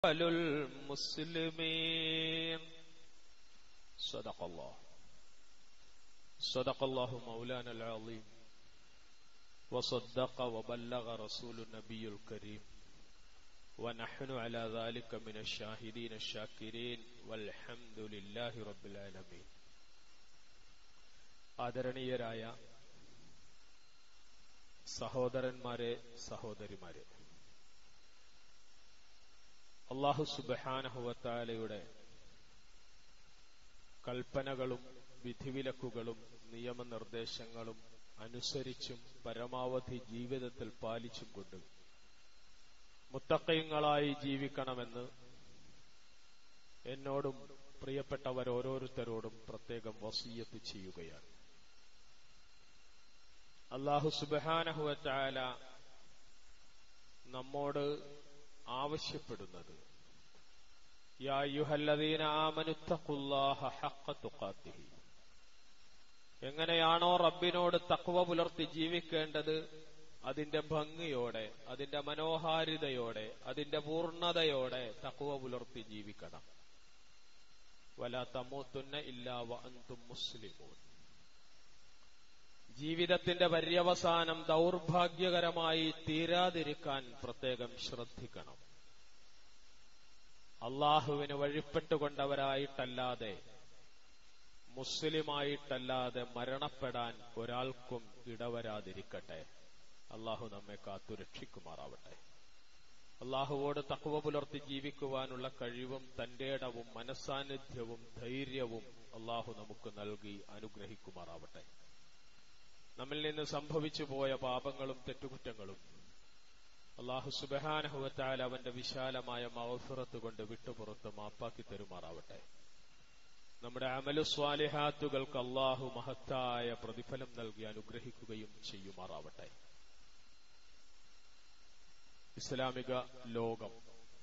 المسلمين صدق الله صدق الله مولانا العظيم وصدق وبلغ رسول النبي الكريم ونحن على ذلك من الشاهدين الشاكرين والحمد لله رب العالمين ആദരണീയരായ സഹോദരന്മാരെ സഹോദരിമാരെ അള്ളാഹു സുബഹാനഹുവത്താലയുടെ കൽപ്പനകളും വിധിവിലക്കുകളും നിയമനിർദ്ദേശങ്ങളും അനുസരിച്ചും പരമാവധി ജീവിതത്തിൽ പാലിച്ചും കൊണ്ട് മുത്തക്കയങ്ങളായി ജീവിക്കണമെന്ന് എന്നോടും പ്രിയപ്പെട്ടവർ ഓരോരുത്തരോടും പ്രത്യേകം വസീയത്ത് ചെയ്യുകയാണ് അള്ളാഹു സുബഹാനഹുവറ്റാല നമ്മോട് ആവശ്യപ്പെടുന്നത് യാ യുഹല്ലദീന ആമനുത്തഖുല്ലാഹ ഹഖ തുഖാത്തിഹി എങ്ങനെയാണോ റബ്ബിനോട് തക്വ പുലർത്തി ജീവിക്കേണ്ടത് അതിന്റെ ഭംഗിയോടെ അതിന്റെ മനോഹാരിതയോടെ അതിന്റെ പൂർണ്ണതയോടെ തക്വ പുലർത്തി ജീവിക്കണം വല തമൂത്തുന്ന ഇല്ലാ വ അന്തും മുസ്ലിമൂൻ ജീവിതത്തിന്റെ പര്യവസാനം ദൗർഭാഗ്യകരമായി തീരാതിരിക്കാൻ പ്രത്യേകം ശ്രദ്ധിക്കണം അള്ളാഹുവിന് വഴിപ്പെട്ടുകൊണ്ടവരായിട്ടല്ലാതെ മുസ്ലിമായിട്ടല്ലാതെ മരണപ്പെടാൻ ഒരാൾക്കും ഇടവരാതിരിക്കട്ടെ അള്ളാഹു നമ്മെ കാത്തു രക്ഷിക്കുമാറാവട്ടെ അള്ളാഹുവോട് തക്കുവ പുലർത്തി ജീവിക്കുവാനുള്ള കഴിവും തന്റെ ഇടവും മനസാന്നിധ്യവും ധൈര്യവും അള്ളാഹു നമുക്ക് നൽകി അനുഗ്രഹിക്കുമാറാവട്ടെ നമ്മിൽ നിന്ന് സംഭവിച്ചു പോയ പാപങ്ങളും തെറ്റുകുറ്റങ്ങളും അള്ളാഹു സുബഹാനഹുവത്താൽ അവന്റെ വിശാലമായ മൗഫിറത്ത് കൊണ്ട് വിട്ടുപുറത്ത് മാപ്പാക്കി തരുമാറാവട്ടെ നമ്മുടെ അമലു സ്വാലിഹാത്തുകൾക്ക് അള്ളാഹു മഹത്തായ പ്രതിഫലം നൽകി അനുഗ്രഹിക്കുകയും ചെയ്യുമാറാവട്ടെ ഇസ്ലാമിക ലോകം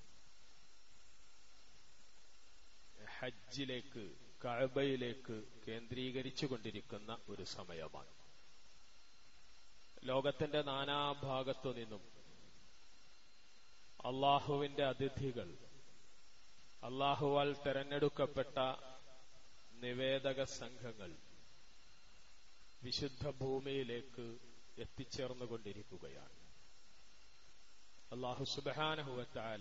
ഹജ്ജിലേക്ക് കഴബയിലേക്ക് കേന്ദ്രീകരിച്ചുകൊണ്ടിരിക്കുന്ന ഒരു സമയമാണ് ലോകത്തിന്റെ നാനാഭാഗത്തു നിന്നും അള്ളാഹുവിന്റെ അതിഥികൾ അള്ളാഹുവാൽ തെരഞ്ഞെടുക്കപ്പെട്ട നിവേദക സംഘങ്ങൾ വിശുദ്ധ ഭൂമിയിലേക്ക് എത്തിച്ചേർന്നുകൊണ്ടിരിക്കുകയാണ് അള്ളാഹു സുബാനഹുവറ്റാല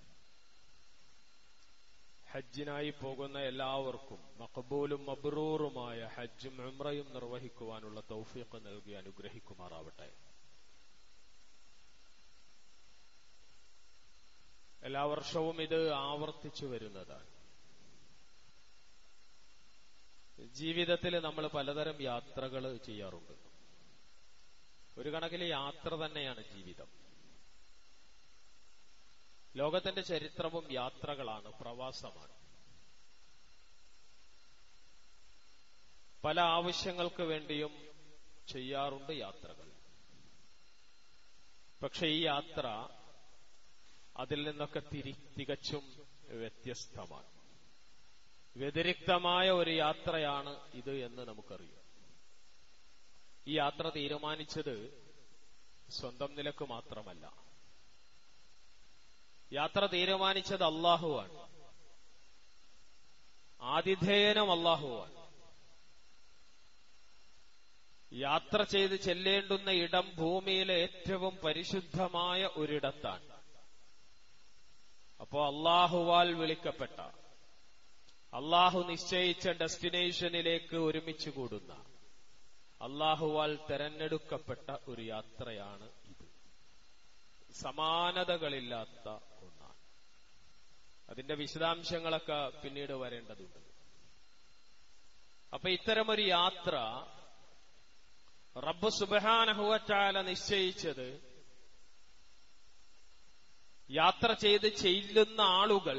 ഹജ്ജിനായി പോകുന്ന എല്ലാവർക്കും മഖബൂലും മബ്രൂറുമായ ഹജ്ജും ഉംറയും നിർവഹിക്കുവാനുള്ള തൗഫീഖ് നൽകി അനുഗ്രഹിക്കുമാറാവട്ടെ എല്ലാ വർഷവും ഇത് ആവർത്തിച്ചു വരുന്നതാണ് ജീവിതത്തിൽ നമ്മൾ പലതരം യാത്രകൾ ചെയ്യാറുണ്ട് ഒരു കണക്കിൽ യാത്ര തന്നെയാണ് ജീവിതം ലോകത്തിന്റെ ചരിത്രവും യാത്രകളാണ് പ്രവാസമാണ് പല ആവശ്യങ്ങൾക്ക് വേണ്ടിയും ചെയ്യാറുണ്ട് യാത്രകൾ പക്ഷെ ഈ യാത്ര അതിൽ നിന്നൊക്കെ തിരി തികച്ചും വ്യത്യസ്തമാണ് വ്യതിരിക്തമായ ഒരു യാത്രയാണ് ഇത് എന്ന് നമുക്കറിയാം ഈ യാത്ര തീരുമാനിച്ചത് സ്വന്തം നിലക്ക് മാത്രമല്ല യാത്ര തീരുമാനിച്ചത് അള്ളാഹുവാണ് ആതിഥേയനം അള്ളാഹുവാണ് യാത്ര ചെയ്ത് ചെല്ലേണ്ടുന്ന ഇടം ഭൂമിയിലെ ഏറ്റവും പരിശുദ്ധമായ ഒരിടത്താണ് അപ്പോ അള്ളാഹുവാൽ വിളിക്കപ്പെട്ട അള്ളാഹു നിശ്ചയിച്ച ഡെസ്റ്റിനേഷനിലേക്ക് ഒരുമിച്ച് കൂടുന്ന അള്ളാഹുവാൽ തെരഞ്ഞെടുക്കപ്പെട്ട ഒരു യാത്രയാണ് ഇത് സമാനതകളില്ലാത്ത ഒന്നാണ് അതിന്റെ വിശദാംശങ്ങളൊക്കെ പിന്നീട് വരേണ്ടതുണ്ട് അപ്പൊ ഇത്തരമൊരു യാത്ര റബ്ബ് സുബഹാനഹുവറ്റാല നിശ്ചയിച്ചത് യാത്ര ചെയ്ത് ചെല്ലുന്ന ആളുകൾ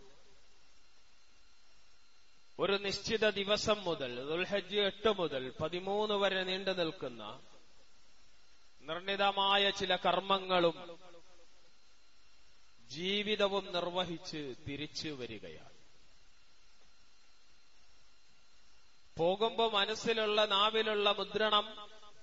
ഒരു നിശ്ചിത ദിവസം മുതൽ ദുൽഹജ്ജ് എട്ട് മുതൽ പതിമൂന്ന് വരെ നീണ്ടു നിൽക്കുന്ന നിർണിതമായ ചില കർമ്മങ്ങളും ജീവിതവും നിർവഹിച്ച് തിരിച്ചു വരികയാണ് പോകുമ്പോ മനസ്സിലുള്ള നാവിലുള്ള മുദ്രണം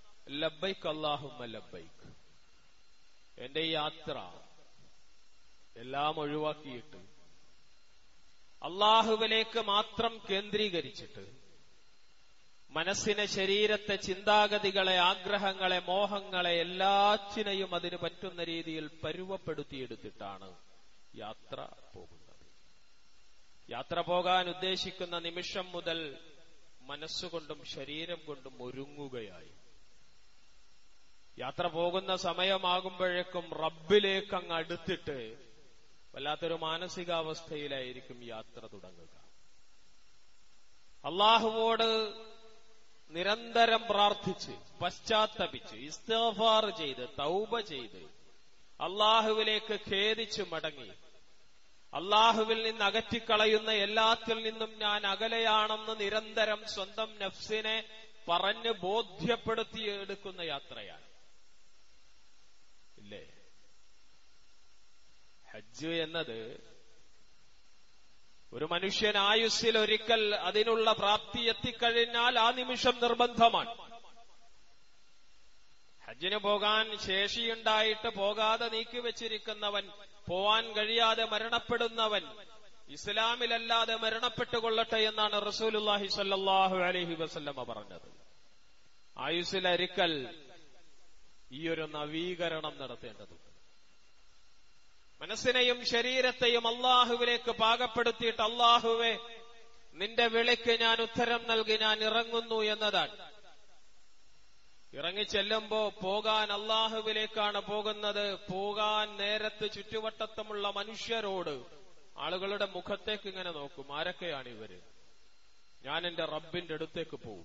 ലബൈക്ക് അള്ളാഹുമ്മ ലബൈക്ക് എന്റെ ഈ യാത്ര എല്ലാം ഒഴിവാക്കിയിട്ട് അള്ളാഹുവിലേക്ക് മാത്രം കേന്ദ്രീകരിച്ചിട്ട് മനസ്സിനെ ശരീരത്തെ ചിന്താഗതികളെ ആഗ്രഹങ്ങളെ മോഹങ്ങളെ എല്ലാറ്റിനെയും അതിന് പറ്റുന്ന രീതിയിൽ പരുവപ്പെടുത്തിയെടുത്തിട്ടാണ് യാത്ര പോകുന്നത് യാത്ര പോകാൻ ഉദ്ദേശിക്കുന്ന നിമിഷം മുതൽ മനസ്സുകൊണ്ടും ശരീരം കൊണ്ടും ഒരുങ്ങുകയായി യാത്ര പോകുന്ന സമയമാകുമ്പോഴേക്കും റബ്ബിലേക്ക് അങ്ങ് അടുത്തിട്ട് വല്ലാത്തൊരു മാനസികാവസ്ഥയിലായിരിക്കും യാത്ര തുടങ്ങുക അള്ളാഹുവോട് നിരന്തരം പ്രാർത്ഥിച്ച് പശ്ചാത്തപിച്ച് ഇസ്തഫാർ ചെയ്ത് തൗബ ചെയ്ത് അള്ളാഹുവിലേക്ക് ഖേദിച്ചു മടങ്ങി അള്ളാഹുവിൽ നിന്ന് അകറ്റിക്കളയുന്ന എല്ലാത്തിൽ നിന്നും ഞാൻ അകലെയാണെന്ന് നിരന്തരം സ്വന്തം നഫ്സിനെ പറഞ്ഞ് ബോധ്യപ്പെടുത്തിയെടുക്കുന്ന യാത്രയാണ് ഇല്ലേ ഹജ്ജ് എന്നത് ഒരു മനുഷ്യൻ ആയുസ്സിൽ ഒരിക്കൽ അതിനുള്ള പ്രാപ്തി എത്തിക്കഴിഞ്ഞാൽ ആ നിമിഷം നിർബന്ധമാണ് ഹജ്ജിന് പോകാൻ ശേഷിയുണ്ടായിട്ട് പോകാതെ നീക്കിവെച്ചിരിക്കുന്നവൻ പോവാൻ കഴിയാതെ മരണപ്പെടുന്നവൻ ഇസ്ലാമിലല്ലാതെ മരണപ്പെട്ടുകൊള്ളട്ടെ എന്നാണ് റസൂലുല്ലാഹി സല്ലാഹു അലഹി വസല്ലമ പറഞ്ഞത് ആയുസ്സിലൊരിക്കൽ ഈ ഒരു നവീകരണം നടത്തേണ്ടതുണ്ട് മനസ്സിനെയും ശരീരത്തെയും അള്ളാഹുവിലേക്ക് പാകപ്പെടുത്തിയിട്ട് അള്ളാഹുവെ നിന്റെ വിളിക്ക് ഞാൻ ഉത്തരം നൽകി ഞാൻ ഇറങ്ങുന്നു എന്നതാണ് ഇറങ്ങിച്ചെല്ലുമ്പോ പോകാൻ അള്ളാഹുവിലേക്കാണ് പോകുന്നത് പോകാൻ നേരത്ത് ചുറ്റുവട്ടത്തുമുള്ള മനുഷ്യരോട് ആളുകളുടെ മുഖത്തേക്ക് ഇങ്ങനെ നോക്കും ആരൊക്കെയാണ് ഇവര് ഞാൻ എന്റെ റബ്ബിന്റെ അടുത്തേക്ക് പോകും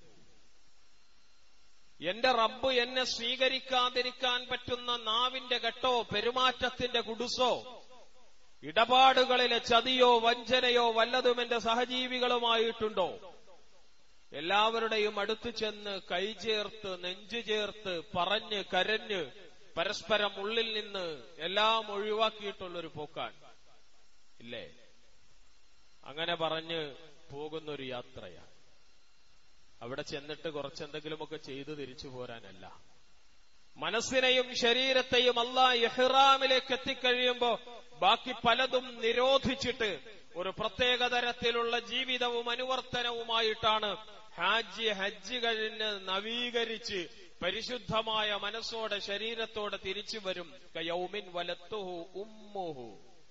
എന്റെ റബ്ബ് എന്നെ സ്വീകരിക്കാതിരിക്കാൻ പറ്റുന്ന നാവിന്റെ കെട്ടോ പെരുമാറ്റത്തിന്റെ കുടുസോ ഇടപാടുകളിലെ ചതിയോ വഞ്ചനയോ വല്ലതും എന്റെ സഹജീവികളുമായിട്ടുണ്ടോ എല്ലാവരുടെയും അടുത്തു ചെന്ന് കൈചേർത്ത് നെഞ്ചു ചേർത്ത് പറഞ്ഞ് കരഞ്ഞ് പരസ്പരം ഉള്ളിൽ നിന്ന് എല്ലാം ഒഴിവാക്കിയിട്ടുള്ളൊരു പോക്കാൻ ഇല്ലേ അങ്ങനെ പറഞ്ഞ് പോകുന്നൊരു യാത്രയാണ് അവിടെ ചെന്നിട്ട് കുറച്ചെന്തെങ്കിലുമൊക്കെ ചെയ്തു തിരിച്ചു പോരാനല്ല മനസ്സിനെയും ശരീരത്തെയും അല്ലാ എഹ്റാമിലേക്ക് എത്തിക്കഴിയുമ്പോ ബാക്കി പലതും നിരോധിച്ചിട്ട് ഒരു പ്രത്യേക തരത്തിലുള്ള ജീവിതവും അനുവർത്തനവുമായിട്ടാണ് ഹാജി ഹജ്ജ് കഴിഞ്ഞ് നവീകരിച്ച് പരിശുദ്ധമായ മനസ്സോടെ ശരീരത്തോടെ തിരിച്ചു വരും കയൗമിൻ വലത്തുഹു ഉമ്മുഹു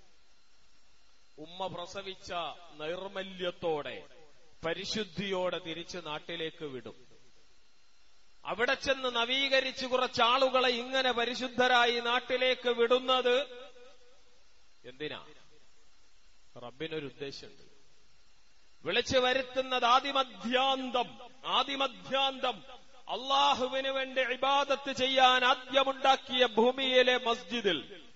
ഉമ്മ പ്രസവിച്ച നൈർമല്യത്തോടെ പരിശുദ്ധിയോടെ തിരിച്ച് നാട്ടിലേക്ക് വിടും അവിടെ ചെന്ന് നവീകരിച്ച് കുറച്ചാളുകളെ ഇങ്ങനെ പരിശുദ്ധരായി നാട്ടിലേക്ക് വിടുന്നത് എന്തിനാ റബ്ബിനൊരു ഉദ്ദേശമുണ്ട് വിളിച്ചു വരുത്തുന്നത് ആദിമധ്യാന്തം ആദിമധ്യാന്തം അള്ളാഹുവിന് വേണ്ടി ഇബാദത്ത് ചെയ്യാൻ ആദ്യമുണ്ടാക്കിയ ഭൂമിയിലെ മസ്ജിദിൽ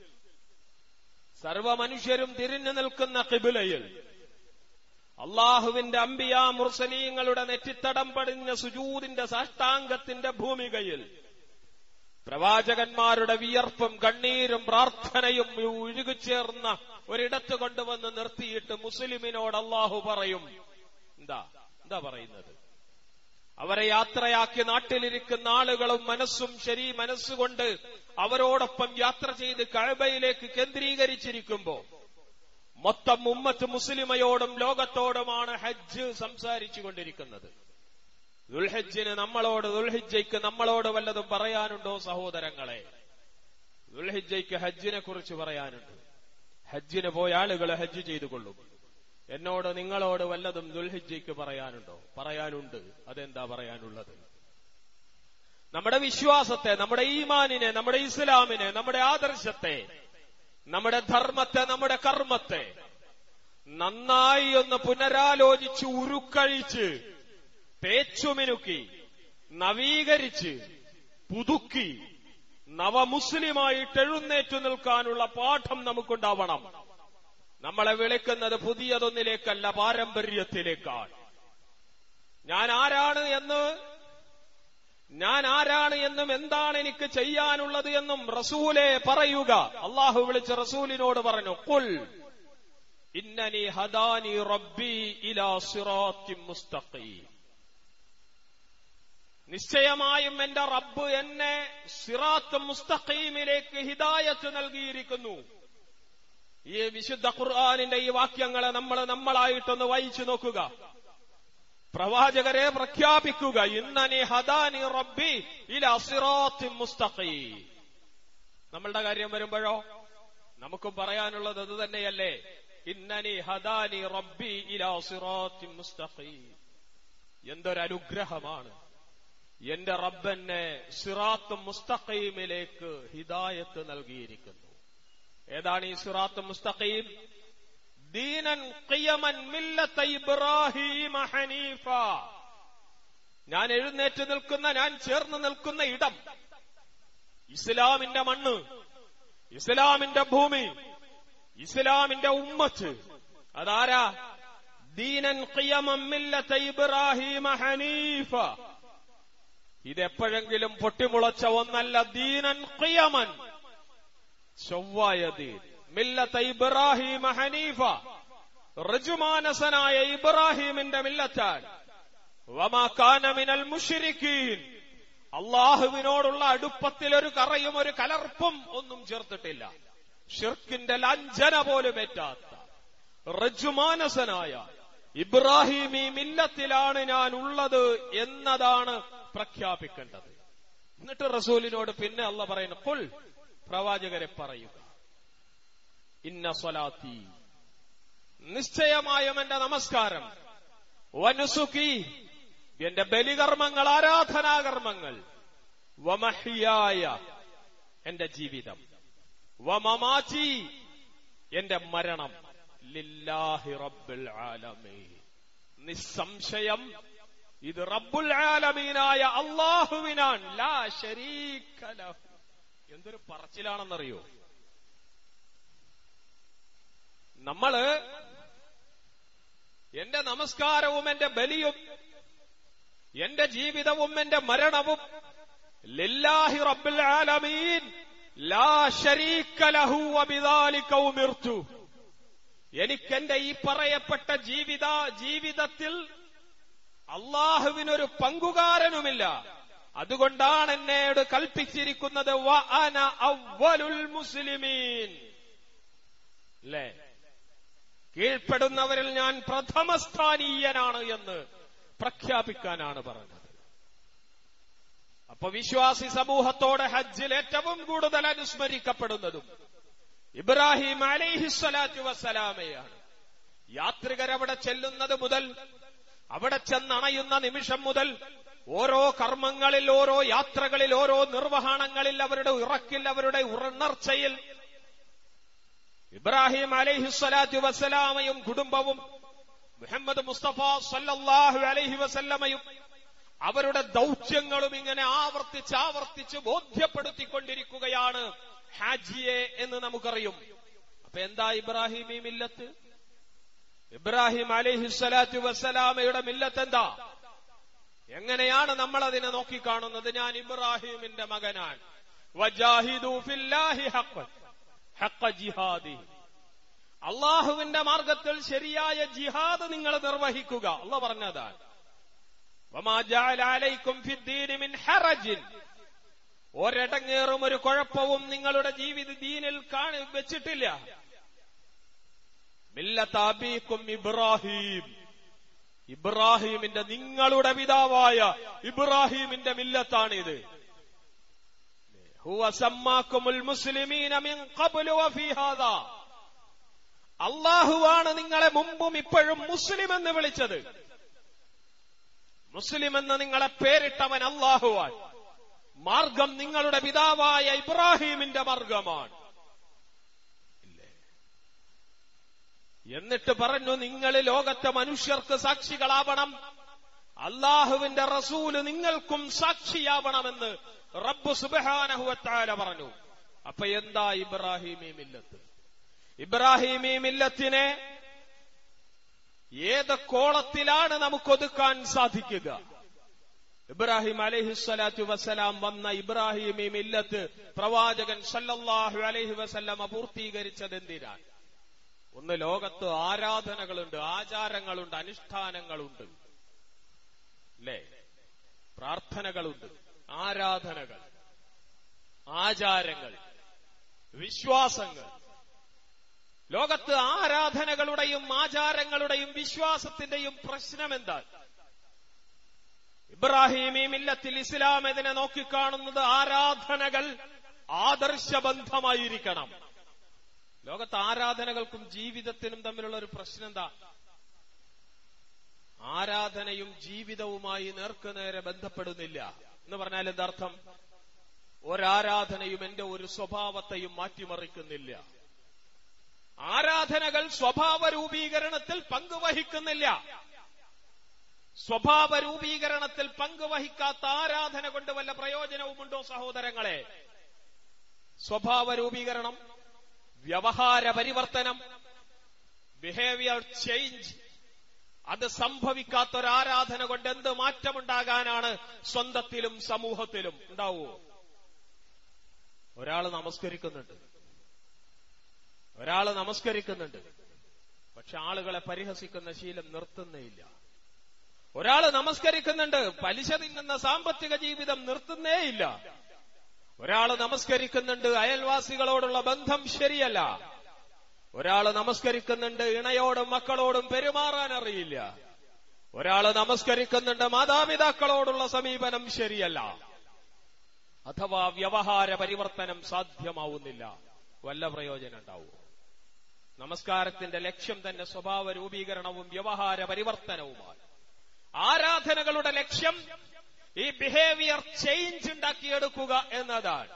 സർവ മനുഷ്യരും തിരിഞ്ഞു നിൽക്കുന്ന കിബിലയിൽ അള്ളാഹുവിന്റെ അമ്പിയ മുർസലീങ്ങളുടെ നെറ്റിത്തടം പടിഞ്ഞ സുജൂതിന്റെ സാഷ്ടാംഗത്തിന്റെ ഭൂമികയിൽ പ്രവാചകന്മാരുടെ വിയർപ്പും കണ്ണീരും പ്രാർത്ഥനയും ഒഴുകിച്ചേർന്ന ഒരിടത്ത് കൊണ്ടുവന്ന് നിർത്തിയിട്ട് മുസ്ലിമിനോട് അള്ളാഹു പറയും എന്താ എന്താ പറയുന്നത് അവരെ യാത്രയാക്കി നാട്ടിലിരിക്കുന്ന ആളുകളും മനസ്സും ശരി മനസ്സുകൊണ്ട് അവരോടൊപ്പം യാത്ര ചെയ്ത് കഴബയിലേക്ക് കേന്ദ്രീകരിച്ചിരിക്കുമ്പോ മൊത്തം ഉമ്മത്ത് മുസ്ലിമയോടും ലോകത്തോടുമാണ് ഹജ്ജ് സംസാരിച്ചു കൊണ്ടിരിക്കുന്നത് ദുൽഹജ്ജിന് നമ്മളോട് ദുൽഹിജയ്ക്ക് നമ്മളോട് വല്ലതും പറയാനുണ്ടോ സഹോദരങ്ങളെ ദുൽഹിജയ്ക്ക് ഹജ്ജിനെ കുറിച്ച് പറയാനുണ്ട് ഹജ്ജിന് പോയ ആളുകൾ ഹജ്ജ് ചെയ്തു കൊള്ളും എന്നോട് നിങ്ങളോട് വല്ലതും ദുൽഹിജയ്ക്ക് പറയാനുണ്ടോ പറയാനുണ്ട് അതെന്താ പറയാനുള്ളത് നമ്മുടെ വിശ്വാസത്തെ നമ്മുടെ ഈമാനിനെ നമ്മുടെ ഇസ്ലാമിനെ നമ്മുടെ ആദർശത്തെ നമ്മുടെ ധർമ്മത്തെ നമ്മുടെ കർമ്മത്തെ നന്നായി ഒന്ന് പുനരാലോചിച്ച് ഉരുക്കഴിച്ച് തേച്ചുമിനുക്കി നവീകരിച്ച് പുതുക്കി നവമുസ്ലിമായിട്ട് എഴുന്നേറ്റു നിൽക്കാനുള്ള പാഠം നമുക്കുണ്ടാവണം നമ്മളെ വിളിക്കുന്നത് പുതിയതൊന്നിലേക്കല്ല പാരമ്പര്യത്തിലേക്കാണ് ഞാൻ ആരാണ് എന്ന് ഞാൻ ആരാണ് എന്നും എന്താണ് എനിക്ക് ചെയ്യാനുള്ളത് എന്നും റസൂലെ പറയുക അള്ളാഹു വിളിച്ച റസൂലിനോട് പറഞ്ഞു കുൽ ഇന്നനി ഹദാനി റബ്ബി ഇലാ സിറാത്തിൻ മുസ്തഖീം നിശ്ചയമായും എന്റെ റബ്ബ് എന്നെ സിറാത്ത് മുസ്തഖീമിലേക്ക് ഹിദായത്ത് നൽകിയിരിക്കുന്നു ഈ വിശുദ്ധ ഖുർആാനിന്റെ ഈ വാക്യങ്ങളെ നമ്മൾ നമ്മളായിട്ടൊന്ന് വായിച്ചു നോക്കുക പ്രവാചകരെ പ്രഖ്യാപിക്കുക ഇന്നനി ഹദാനി റബ്ബി ഇല സിറാത്തിൻ മുസ്തഖീം നമ്മളുടെ കാര്യം വരുമ്പോഴോ നമുക്കും പറയാനുള്ളത് അത് തന്നെയല്ലേ ഇന്നനി ഹദാനി റബ്ബി ഇല സിറാത്തിൻ മുസ്തഖീം എന്തൊരനുഗ്രഹമാണ് എന്റെ റബ്ബനെ സിറാത്ത് മുസ്തഖീമിലേക്ക് ഹിദായത്ത് നൽകിയിരിക്കുന്നു ഏതാണ് ഈ സിറാത്ത് മുസ്തഖീം ദീനൻ ഖിയമൻ മില്ലത്ത ഇബ്രാഹീമ ഹനീഫ ഞാൻ എഴുന്നേറ്റ് നിൽക്കുന്ന ഞാൻ ചേർന്ന് നിൽക്കുന്ന ഇടം ഇസ്ലാമിന്റെ മണ്ണ് ഇസ്ലാമിന്റെ ഭൂമി ഇസ്ലാമിന്റെ ഉമ്മത്ത് അതാരാ ദീനൻ ഖിയമൻ മില്ലത്ത ഇബ്രാഹീമ ഹനീഫ ഇതെപ്പോഴെങ്കിലും പൊട്ടിമുളച്ച ഒന്നല്ല ദീനൻ ഖിയമൻ ചൊവ്വായ ദീൻ മില്ലത്ത ഇബ്രാഹിം ഹനീഫ ഋജുമാനസനായ ഇബ്രാഹിമിന്റെ മില്ലത്താൻ വമാക്കാനമിനൽ മുഷിരിക്കീൻ അള്ളാഹുവിനോടുള്ള അടുപ്പത്തിൽ ഒരു കറയും ഒരു കലർപ്പും ഒന്നും ചേർത്തിട്ടില്ല ഷിർക്കിന്റെ ലഞ്ചന പോലും ഏറ്റാത്ത റജുമാനസനായ ഇബ്രാഹിം ഈ മില്ലത്തിലാണ് ഞാൻ ഉള്ളത് എന്നതാണ് പ്രഖ്യാപിക്കേണ്ടത് എന്നിട്ട് റസൂലിനോട് പിന്നെ അല്ല പറയുന്നു കുൽ പ്രവാചകരെ പറയുക ഇന്ന സ്വലാത്തി നിശ്ചയമായും എന്റെ നമസ്കാരം വനുസുഖി എന്റെ ബലികർമ്മങ്ങൾ ആരാധനാകർമ്മങ്ങൾ വമഹിയായ എന്റെ ജീവിതം വമമാചി എന്റെ മരണം ലില്ലാഹി റബ്ബിൽ ആലമീ നിസ്സംശയം ഇത് റബ്ബുൽ ആലമീനായ അള്ളാഹുവിനാണ് ലാ ശരീക ലഹു എന്തൊരു പറച്ചിലാണെന്നറിയോ നമ്മള് എന്റെ നമസ്കാരവും എന്റെ ബലിയും എന്റെ ജീവിതവും എന്റെ മരണവും ലില്ലാഹി റബ്ബിൽ ആലമീൻ ലാ ശരീക ലഹു വബിദാലിക ഉമിർത്തു എനിക്കെന്റെ ഈ പറയപ്പെട്ട ജീവിത ജീവിതത്തിൽ അള്ളാഹുവിനൊരു പങ്കുകാരനുമില്ല അതുകൊണ്ടാണ് എന്നോട് കൽപ്പിച്ചിരിക്കുന്നത് വ അന അവലുൽ മുസ്ലിമീൻ അല്ലേ കീഴ്പ്പെടുന്നവരിൽ ഞാൻ പ്രഥമസ്ഥാനീയനാണ് എന്ന് പ്രഖ്യാപിക്കാനാണ് പറഞ്ഞത് അപ്പൊ വിശ്വാസി സമൂഹത്തോടെ ഹജ്ജിൽ ഏറ്റവും കൂടുതൽ അനുസ്മരിക്കപ്പെടുന്നതും ഇബ്രാഹിം അലൈഹിസ്വലാത്തു വസ്സലാമയാണ് യാത്രികരവിടെ ചെല്ലുന്നത് മുതൽ അവിടെ ചെന്നണയുന്ന നിമിഷം മുതൽ ഓരോ കർമ്മങ്ങളിൽ ഓരോ യാത്രകളിൽ ഓരോ നിർവഹണങ്ങളിൽ അവരുടെ ഇറക്കിൽ അവരുടെ ഉണർച്ചയിൽ ഇബ്രാഹിം അലൈഹിസ്വലാത്തു വസ്സലാമയും കുടുംബവും മുഹമ്മദ് മുസ്തഫ സല്ലല്ലാഹു അലൈഹി വസല്ലമയും അവരുടെ ദൗത്യങ്ങളും ഇങ്ങനെ ആവർത്തിച്ച് ആവർത്തിച്ച് ബോധ്യപ്പെടുത്തിക്കൊണ്ടിരിക്കുകയാണ് ഹാജിയെ എന്ന് നമുക്കറിയും അപ്പൊ എന്താ ഇബ്രാഹിം ഈ മില്ലത്ത് ഇബ്രാഹിം അലൈഹിസ്വലാത്തു വസ്സലാമയുടെ മില്ലത്ത് എന്താ എങ്ങനെയാണ് നമ്മൾ അതിനെ നോക്കിക്കാണുന്നത് ഞാൻ ഇബ്രാഹിമിന്റെ മകനാണ് വജാഹിദു ഫില്ലാഹി ഹഖ് ഹഖ ജിഹാദി അള്ളാഹുവിന്റെ മാർഗത്തിൽ ശരിയായ ജിഹാദ് നിങ്ങൾ നിർവഹിക്കുക അല്ല പറഞ്ഞതാണ് വമാ ജഅല അലൈക്കും ഫിദ്ദീനി മിൻ ഹറജിൻ ഒരടങ്ങേറും ഒരു കുഴപ്പവും നിങ്ങളുടെ ജീവിത ദീനിൽ കാണി വെച്ചിട്ടില്ല മില്ലത്താബീക്കും ഇബ്രാഹിം ഇബ്രാഹിമിന്റെ നിങ്ങളുടെ പിതാവായ ഇബ്രാഹിമിന്റെ മില്ലത്താണിത് ഹുവ സമ്മാക്കുമുൽ മുസ്ലിമീന മിൻ ഖബ്ലു വഫീ ഹാദാ അള്ളാഹുവാണ് നിങ്ങളെ മുമ്പും ഇപ്പോഴും മുസ്ലിം എന്ന് വിളിച്ചത് മുസ്ലിം എന്ന് നിങ്ങളെ പേരിട്ടവൻ അള്ളാഹുവാൻ മാർഗം നിങ്ങളുടെ പിതാവായ ഇബ്രാഹിമിന്റെ മാർഗമാണ് ഇല്ലേ എന്നിട്ട് പറഞ്ഞു നിങ്ങൾ ലോകത്തെ മനുഷ്യർക്ക് സാക്ഷികളാവണം അള്ളാഹുവിന്റെ റസൂല് നിങ്ങൾക്കും സാക്ഷിയാവണമെന്ന് റബ്ബ് സുബഹാനഹുവത്താല പറഞ്ഞു അപ്പൊ എന്താ ഇബ്രാഹിമി മില്ലത്ത് ഇബ്രാഹിമി മില്ലത്തിനെ ഏത് കോളത്തിലാണ് നമുക്കൊതുക്കാൻ സാധിക്കുക ഇബ്രാഹിം അലഹിസ്വലാത്തു വസ്സലാം വന്ന ഇബ്രാഹിം ഈ മില്ലത്ത് പ്രവാചകൻ സല്ലല്ലാഹു അലൈഹി വസല്ലമ പൂർത്തീകരിച്ചത് എന്തിനാണ് ഒന്ന് ലോകത്ത് ആരാധനകളുണ്ട് ആചാരങ്ങളുണ്ട് അനുഷ്ഠാനങ്ങളുണ്ട് അല്ലേ പ്രാർത്ഥനകളുണ്ട് ആരാധനകൾ ആചാരങ്ങൾ വിശ്വാസങ്ങൾ ലോകത്ത് ആരാധനകളുടെയും ആചാരങ്ങളുടെയും വിശ്വാസത്തിന്റെയും പ്രശ്നം എന്താ ഇബ്രാഹിം ഈ മില്ലത്തിൽ ഇസ്ലാം ഇതിനെ നോക്കിക്കാണുന്നത് ആരാധനകൾ ആദർശബന്ധമായിരിക്കണം ലോകത്ത് ആരാധനകൾക്കും ജീവിതത്തിനും തമ്മിലുള്ള ഒരു പ്രശ്നം എന്താ ആരാധനയും ജീവിതവുമായി നേർക്കുനേരെ ബന്ധപ്പെടുന്നില്ല എന്ന് പറഞ്ഞാൽ എന്താർത്ഥം ഒരാരാധനയും എന്റെ ഒരു സ്വഭാവത്തെയും മാറ്റിമറിക്കുന്നില്ല ആരാധനകൾ സ്വഭാവ രൂപീകരണത്തിൽ പങ്കുവഹിക്കുന്നില്ല സ്വഭാവ രൂപീകരണത്തിൽ പങ്കുവഹിക്കാത്ത ആരാധന കൊണ്ട് വല്ല പ്രയോജനവുമുണ്ടോ സഹോദരങ്ങളെ സ്വഭാവ രൂപീകരണം വ്യവഹാര പരിവർത്തനം ബിഹേവിയർ ചേഞ്ച് അത് സംഭവിക്കാത്ത ഒരു ആരാധന കൊണ്ട് എന്ത് മാറ്റമുണ്ടാകാനാണ് സ്വന്തത്തിലും സമൂഹത്തിലും ഉണ്ടാവുമോ ഒരാൾ നമസ്കരിക്കുന്നുണ്ട് ഒരാൾ നമസ്കരിക്കുന്നുണ്ട് പക്ഷെ ആളുകളെ പരിഹസിക്കുന്ന ശീലം നിർത്തുന്നേയില്ല ഒരാൾ നമസ്കരിക്കുന്നുണ്ട് പലിശ തിന്നുന്ന സാമ്പത്തിക ജീവിതം നിർത്തുന്നേയില്ല ഒരാൾ നമസ്കരിക്കുന്നുണ്ട് അയൽവാസികളോടുള്ള ബന്ധം ശരിയല്ല ഒരാൾ നമസ്കരിക്കുന്നുണ്ട് ഇണയോടും മക്കളോടും പെരുമാറാൻ അറിയില്ല ഒരാൾ നമസ്കരിക്കുന്നുണ്ട് മാതാപിതാക്കളോടുള്ള സമീപനം ശരിയല്ല അഥവാ വ്യവഹാര പരിവർത്തനം സാധ്യമാവുന്നില്ല വല്ല പ്രയോജനം ഉണ്ടാവും നമസ്കാരത്തിന്റെ ലക്ഷ്യം തന്നെ സ്വഭാവ രൂപീകരണവും വ്യവഹാര പരിവർത്തനവുമാണ് ആരാധനകളുടെ ലക്ഷ്യം ഈ ബിഹേവിയർ ചേഞ്ച് ഉണ്ടാക്കിയെടുക്കുക എന്നതാണ്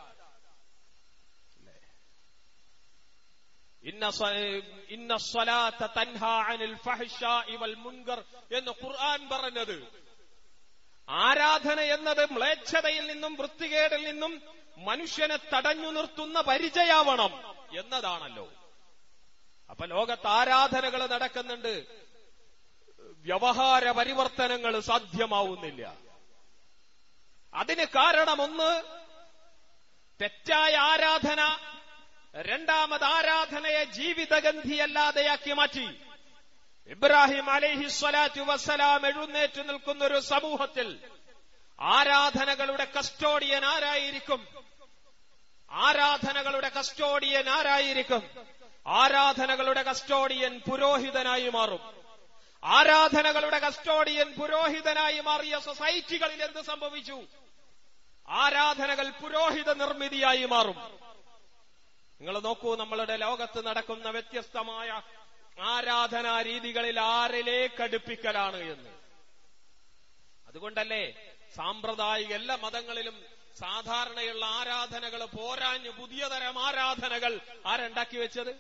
ഇന്ന സ്വലാത്ത തൻഹ അനിൽ ഫഹ്ശാഇ വൽ മുൻകർ എന്ന് ഖുർആൻ പറഞ്ഞത് ആരാധന എന്നത് മ്ലേച്ഛതയിൽ നിന്നും വൃത്തികേടിൽ നിന്നും മനുഷ്യനെ തടഞ്ഞു നിർത്തുന്ന പരിചയാവണം എന്നതാണല്ലോ അപ്പൊ ലോകത്ത് ആരാധനകൾ നടക്കുന്നുണ്ട് വ്യവഹാര പരിവർത്തനങ്ങൾ സാധ്യമാവുന്നില്ല അതിന് കാരണമൊന്ന് തെറ്റായ ആരാധന രണ്ടാമത് ആരാധനയെ ജീവിതഗന്ധിയല്ലാതെയാക്കി മാറ്റി ഇബ്രാഹിം അലൈഹി സ്വലാറ്റു വസ്സലാം എഴുന്നേറ്റ് നിൽക്കുന്ന ഒരു സമൂഹത്തിൽ ആരാധനകളുടെ കസ്റ്റോഡിയൻ ആരായിരിക്കും ആരാധനകളുടെ കസ്റ്റോഡിയൻ ആരായിരിക്കും ആരാധനകളുടെ കസ്റ്റോഡിയൻ പുരോഹിതനായി മാറും ആരാധനകളുടെ കസ്റ്റോഡിയൻ പുരോഹിതനായി മാറിയ സൊസൈറ്റികളിൽ എന്ത് സംഭവിച്ചു ആരാധനകൾ പുരോഹിത നിർമ്മിതിയായി മാറും നിങ്ങൾ നോക്കൂ നമ്മളുടെ ലോകത്ത് നടക്കുന്ന വ്യത്യസ്തമായ ആരാധനാ രീതികളിൽ ആരിലേക്ക് അടുപ്പിക്കലാണ് എന്ന് അതുകൊണ്ടല്ലേ സാമ്പ്രദായിക എല്ലാ മതങ്ങളിലും സാധാരണയുള്ള ആരാധനകൾ പോരാഞ്ഞ് പുതിയ തരം ആരാധനകൾ ആരുണ്ടാക്കി വെച്ചത്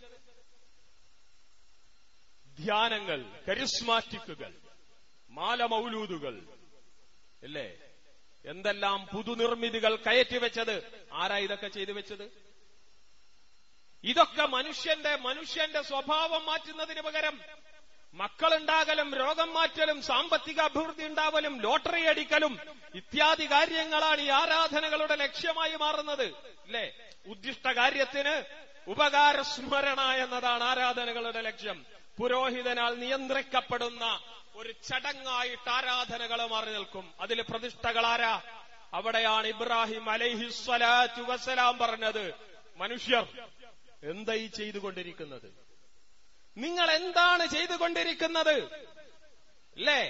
ധ്യാനങ്ങൾ കരിസ്മാറ്റിക്കുകൾ മാലമൗലൂദുകൾ ഇല്ലേ എന്തെല്ലാം പുതുനിർമ്മിതികൾ കയറ്റിവെച്ചത് ആരാ ഇതൊക്കെ ചെയ്തു വെച്ചത് ഇതൊക്കെ മനുഷ്യന്റെ മനുഷ്യന്റെ സ്വഭാവം മാറ്റുന്നതിന് പകരം മക്കളുണ്ടാകലും രോഗം മാറ്റലും സാമ്പത്തിക അഭിവൃദ്ധി ഉണ്ടാവലും ലോട്ടറി അടിക്കലും ഇത്യാദി കാര്യങ്ങളാണ് ഈ ആരാധനകളുടെ ലക്ഷ്യമായി മാറുന്നത് അല്ലേ ഉദ്ദിഷ്ട കാര്യത്തിന് ഉപകാരസ്മരണ എന്നതാണ് ആരാധനകളുടെ ലക്ഷ്യം പുരോഹിതനാൽ നിയന്ത്രിക്കപ്പെടുന്ന ഒരു ചടങ്ങായിട്ട് ആരാധനകൾ മാറി നിൽക്കും അതിൽ പ്രതിഷ്ഠകളാരാ അവിടെയാണ് ഇബ്രാഹിം അലൈഹിസ്വലാത്തു വസ്സലാം പറഞ്ഞത് മനുഷ്യർ എന്തായി ചെയ്തുകൊണ്ടിരിക്കുന്നത് നിങ്ങൾ എന്താണ് ചെയ്തുകൊണ്ടിരിക്കുന്നത് അല്ലേ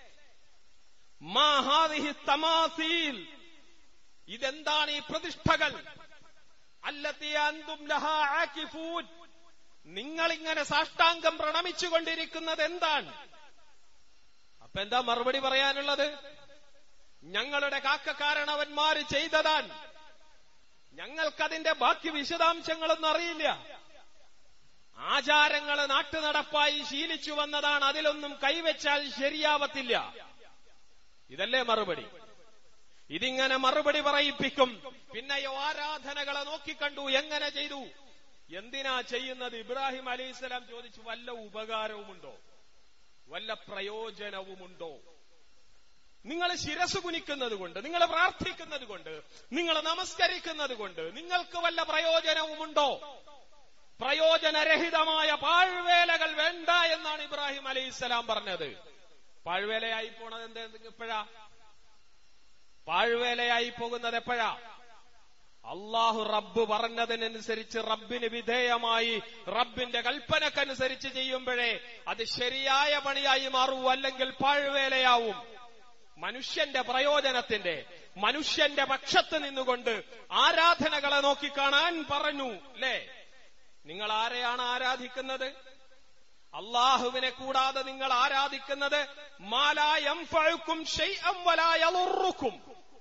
മാഹാദിഹി തമാസീൽ ഇതെന്താണ് ഈ പ്രതിഷ്ഠകൾ അല്ലത്തി അന്തും ലഹാ ആക്കിഫൂൻ നിങ്ങളിങ്ങനെ സാഷ്ടാംഗം പ്രണമിച്ചുകൊണ്ടിരിക്കുന്നത് എന്താണ് അപ്പൊ എന്താ മറുപടി പറയാനുള്ളത് ഞങ്ങളുടെ കാക്കക്കാരണവന്മാര് ചെയ്തതാണ് ഞങ്ങൾക്കതിന്റെ ബാക്കി വിശദാംശങ്ങളൊന്നും അറിയില്ല ആചാരങ്ങൾ നാട്ടുനടപ്പായി ശീലിച്ചു വന്നതാണ് അതിലൊന്നും കൈവച്ചാൽ ശരിയാവത്തില്ല ഇതല്ലേ മറുപടി ഇതിങ്ങനെ മറുപടി പറയിപ്പിക്കും പിന്നെയോ ആരാധനകളെ നോക്കിക്കണ്ടു എങ്ങനെ ചെയ്തു എന്തിനാ ചെയ്യുന്നത് ഇബ്രാഹിം അലൈഹിസ്സലാം ചോദിച്ചു വല്ല ഉപകാരവുമുണ്ടോ വല്ല പ്രയോജനവുമുണ്ടോ നിങ്ങൾ ശിരസ് കുനിക്കുന്നത് കൊണ്ട് നിങ്ങൾ പ്രാർത്ഥിക്കുന്നത് കൊണ്ട് നിങ്ങൾ നമസ്കരിക്കുന്നത് കൊണ്ട് നിങ്ങൾക്ക് വല്ല പ്രയോജനവുമുണ്ടോ പ്രയോജനരഹിതമായ പാഴ്വേലകൾ വേണ്ട എന്നാണ് ഇബ്രാഹിം അലൈഹിസ്സലാം പറഞ്ഞത് പാഴ്വേലയായി പോണത് എന്ത് എപ്പോഴാ പാഴ്വേലയായി പോകുന്നത് എപ്പോഴാ അള്ളാഹു റബ്ബ് പറഞ്ഞതിനനുസരിച്ച് റബ്ബിന് വിധേയമായി റബ്ബിന്റെ കൽപ്പനക്കനുസരിച്ച് ചെയ്യുമ്പോഴേ അത് ശരിയായ പണിയായി മാറൂ അല്ലെങ്കിൽ പാഴ്വേലയാവും മനുഷ്യന്റെ പ്രയോജനത്തിന്റെ മനുഷ്യന്റെ പക്ഷത്ത് നിന്നുകൊണ്ട് ആരാധനകളെ നോക്കിക്കാണാൻ പറഞ്ഞു അല്ലേ നിങ്ങൾ ആരെയാണ് ആരാധിക്കുന്നത് അള്ളാഹുവിനെ കൂടാതെ നിങ്ങൾ ആരാധിക്കുന്നത് മാലായം ഫഴുക്കും വലായറുക്കും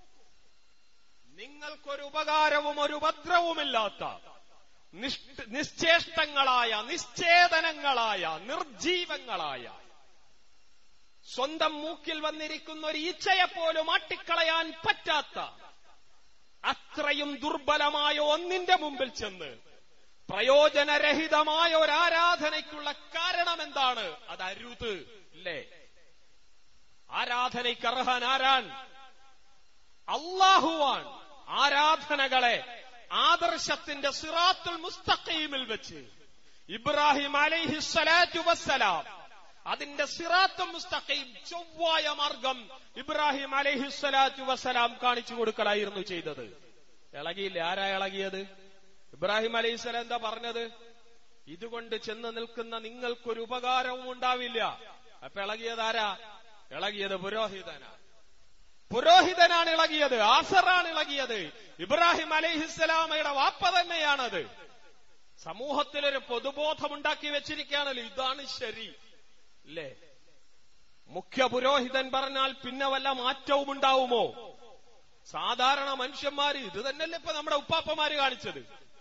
നിങ്ങൾക്കൊരു ഉപകാരവും ഒരു ഉപദ്രവുമില്ലാത്ത നിഷ്ഠ- നിശ്ചേഷ്ടങ്ങളായ നിശ്ചേതനങ്ങളായ നിർജീവങ്ങളായ സ്വന്തം മൂക്കിൽ വന്നിരിക്കുന്ന ഒരു ഈച്ചയെപ്പോലും ആട്ടിക്കളയാൻ പറ്റാത്ത അത്രയും ദുർബലമായ ഒന്നിന്റെ മുമ്പിൽ ചെന്ന് പ്രയോജനരഹിതമായ ഒരു ആരാധനയ്ക്കുള്ള കാരണം എന്താണ് അത് അരുത് അല്ലേ ആരാധനയ്ക്ക് അർഹൻ ആരാൻ അള്ളാഹുവാൻ ആരാധനകളെ ആദർശത്തിന്റെ സിറാത്തുൽ മുസ്തഖീമിൽ വെച്ച് ഇബ്രാഹിം അലൈഹി സ്വലാത്തു വസ്സലാം അതിന്റെ സിറാത്തുൽ മുസ്തഖീം ചൊവ്വായ മാർഗം ഇബ്രാഹിം അലൈഹി സ്വലാത്തു വസ്സലാം കാണിച്ചു കൊടുക്കലായിരുന്നു ചെയ്തത് ഇളകിയില്ല ആരാ ഇളകിയത് ഇബ്രാഹിം അലൈഹി സ്വലാം എന്താ പറഞ്ഞത് ഇതുകൊണ്ട് ചെന്ന് നിൽക്കുന്ന നിങ്ങൾക്കൊരു ഉപകാരവും ഉണ്ടാവില്ല അപ്പൊ ഇളകിയത് ആരാ ഇളകിയത് പുരോഹിതനാ പുരോഹിതനാണ് ഇളകിയത് ആസറാണ് ഇളകിയത് ഇബ്രാഹിം അലൈഹിസ്സലാമയുടെ വാപ്പ തന്നെയാണത് സമൂഹത്തിലൊരു പൊതുബോധമുണ്ടാക്കി വെച്ചിരിക്കുകയാണല്ലോ ഇതാണ് ശരി അല്ലേ മുഖ്യ പുരോഹിതൻ പറഞ്ഞാൽ പിന്നെ വല്ല മാറ്റവും ഉണ്ടാവുമോ സാധാരണ മനുഷ്യന്മാര് ഇത് തന്നെയല്ലേ ഇപ്പൊ നമ്മുടെ ഉപ്പാപ്പമാര് കാണിച്ചത്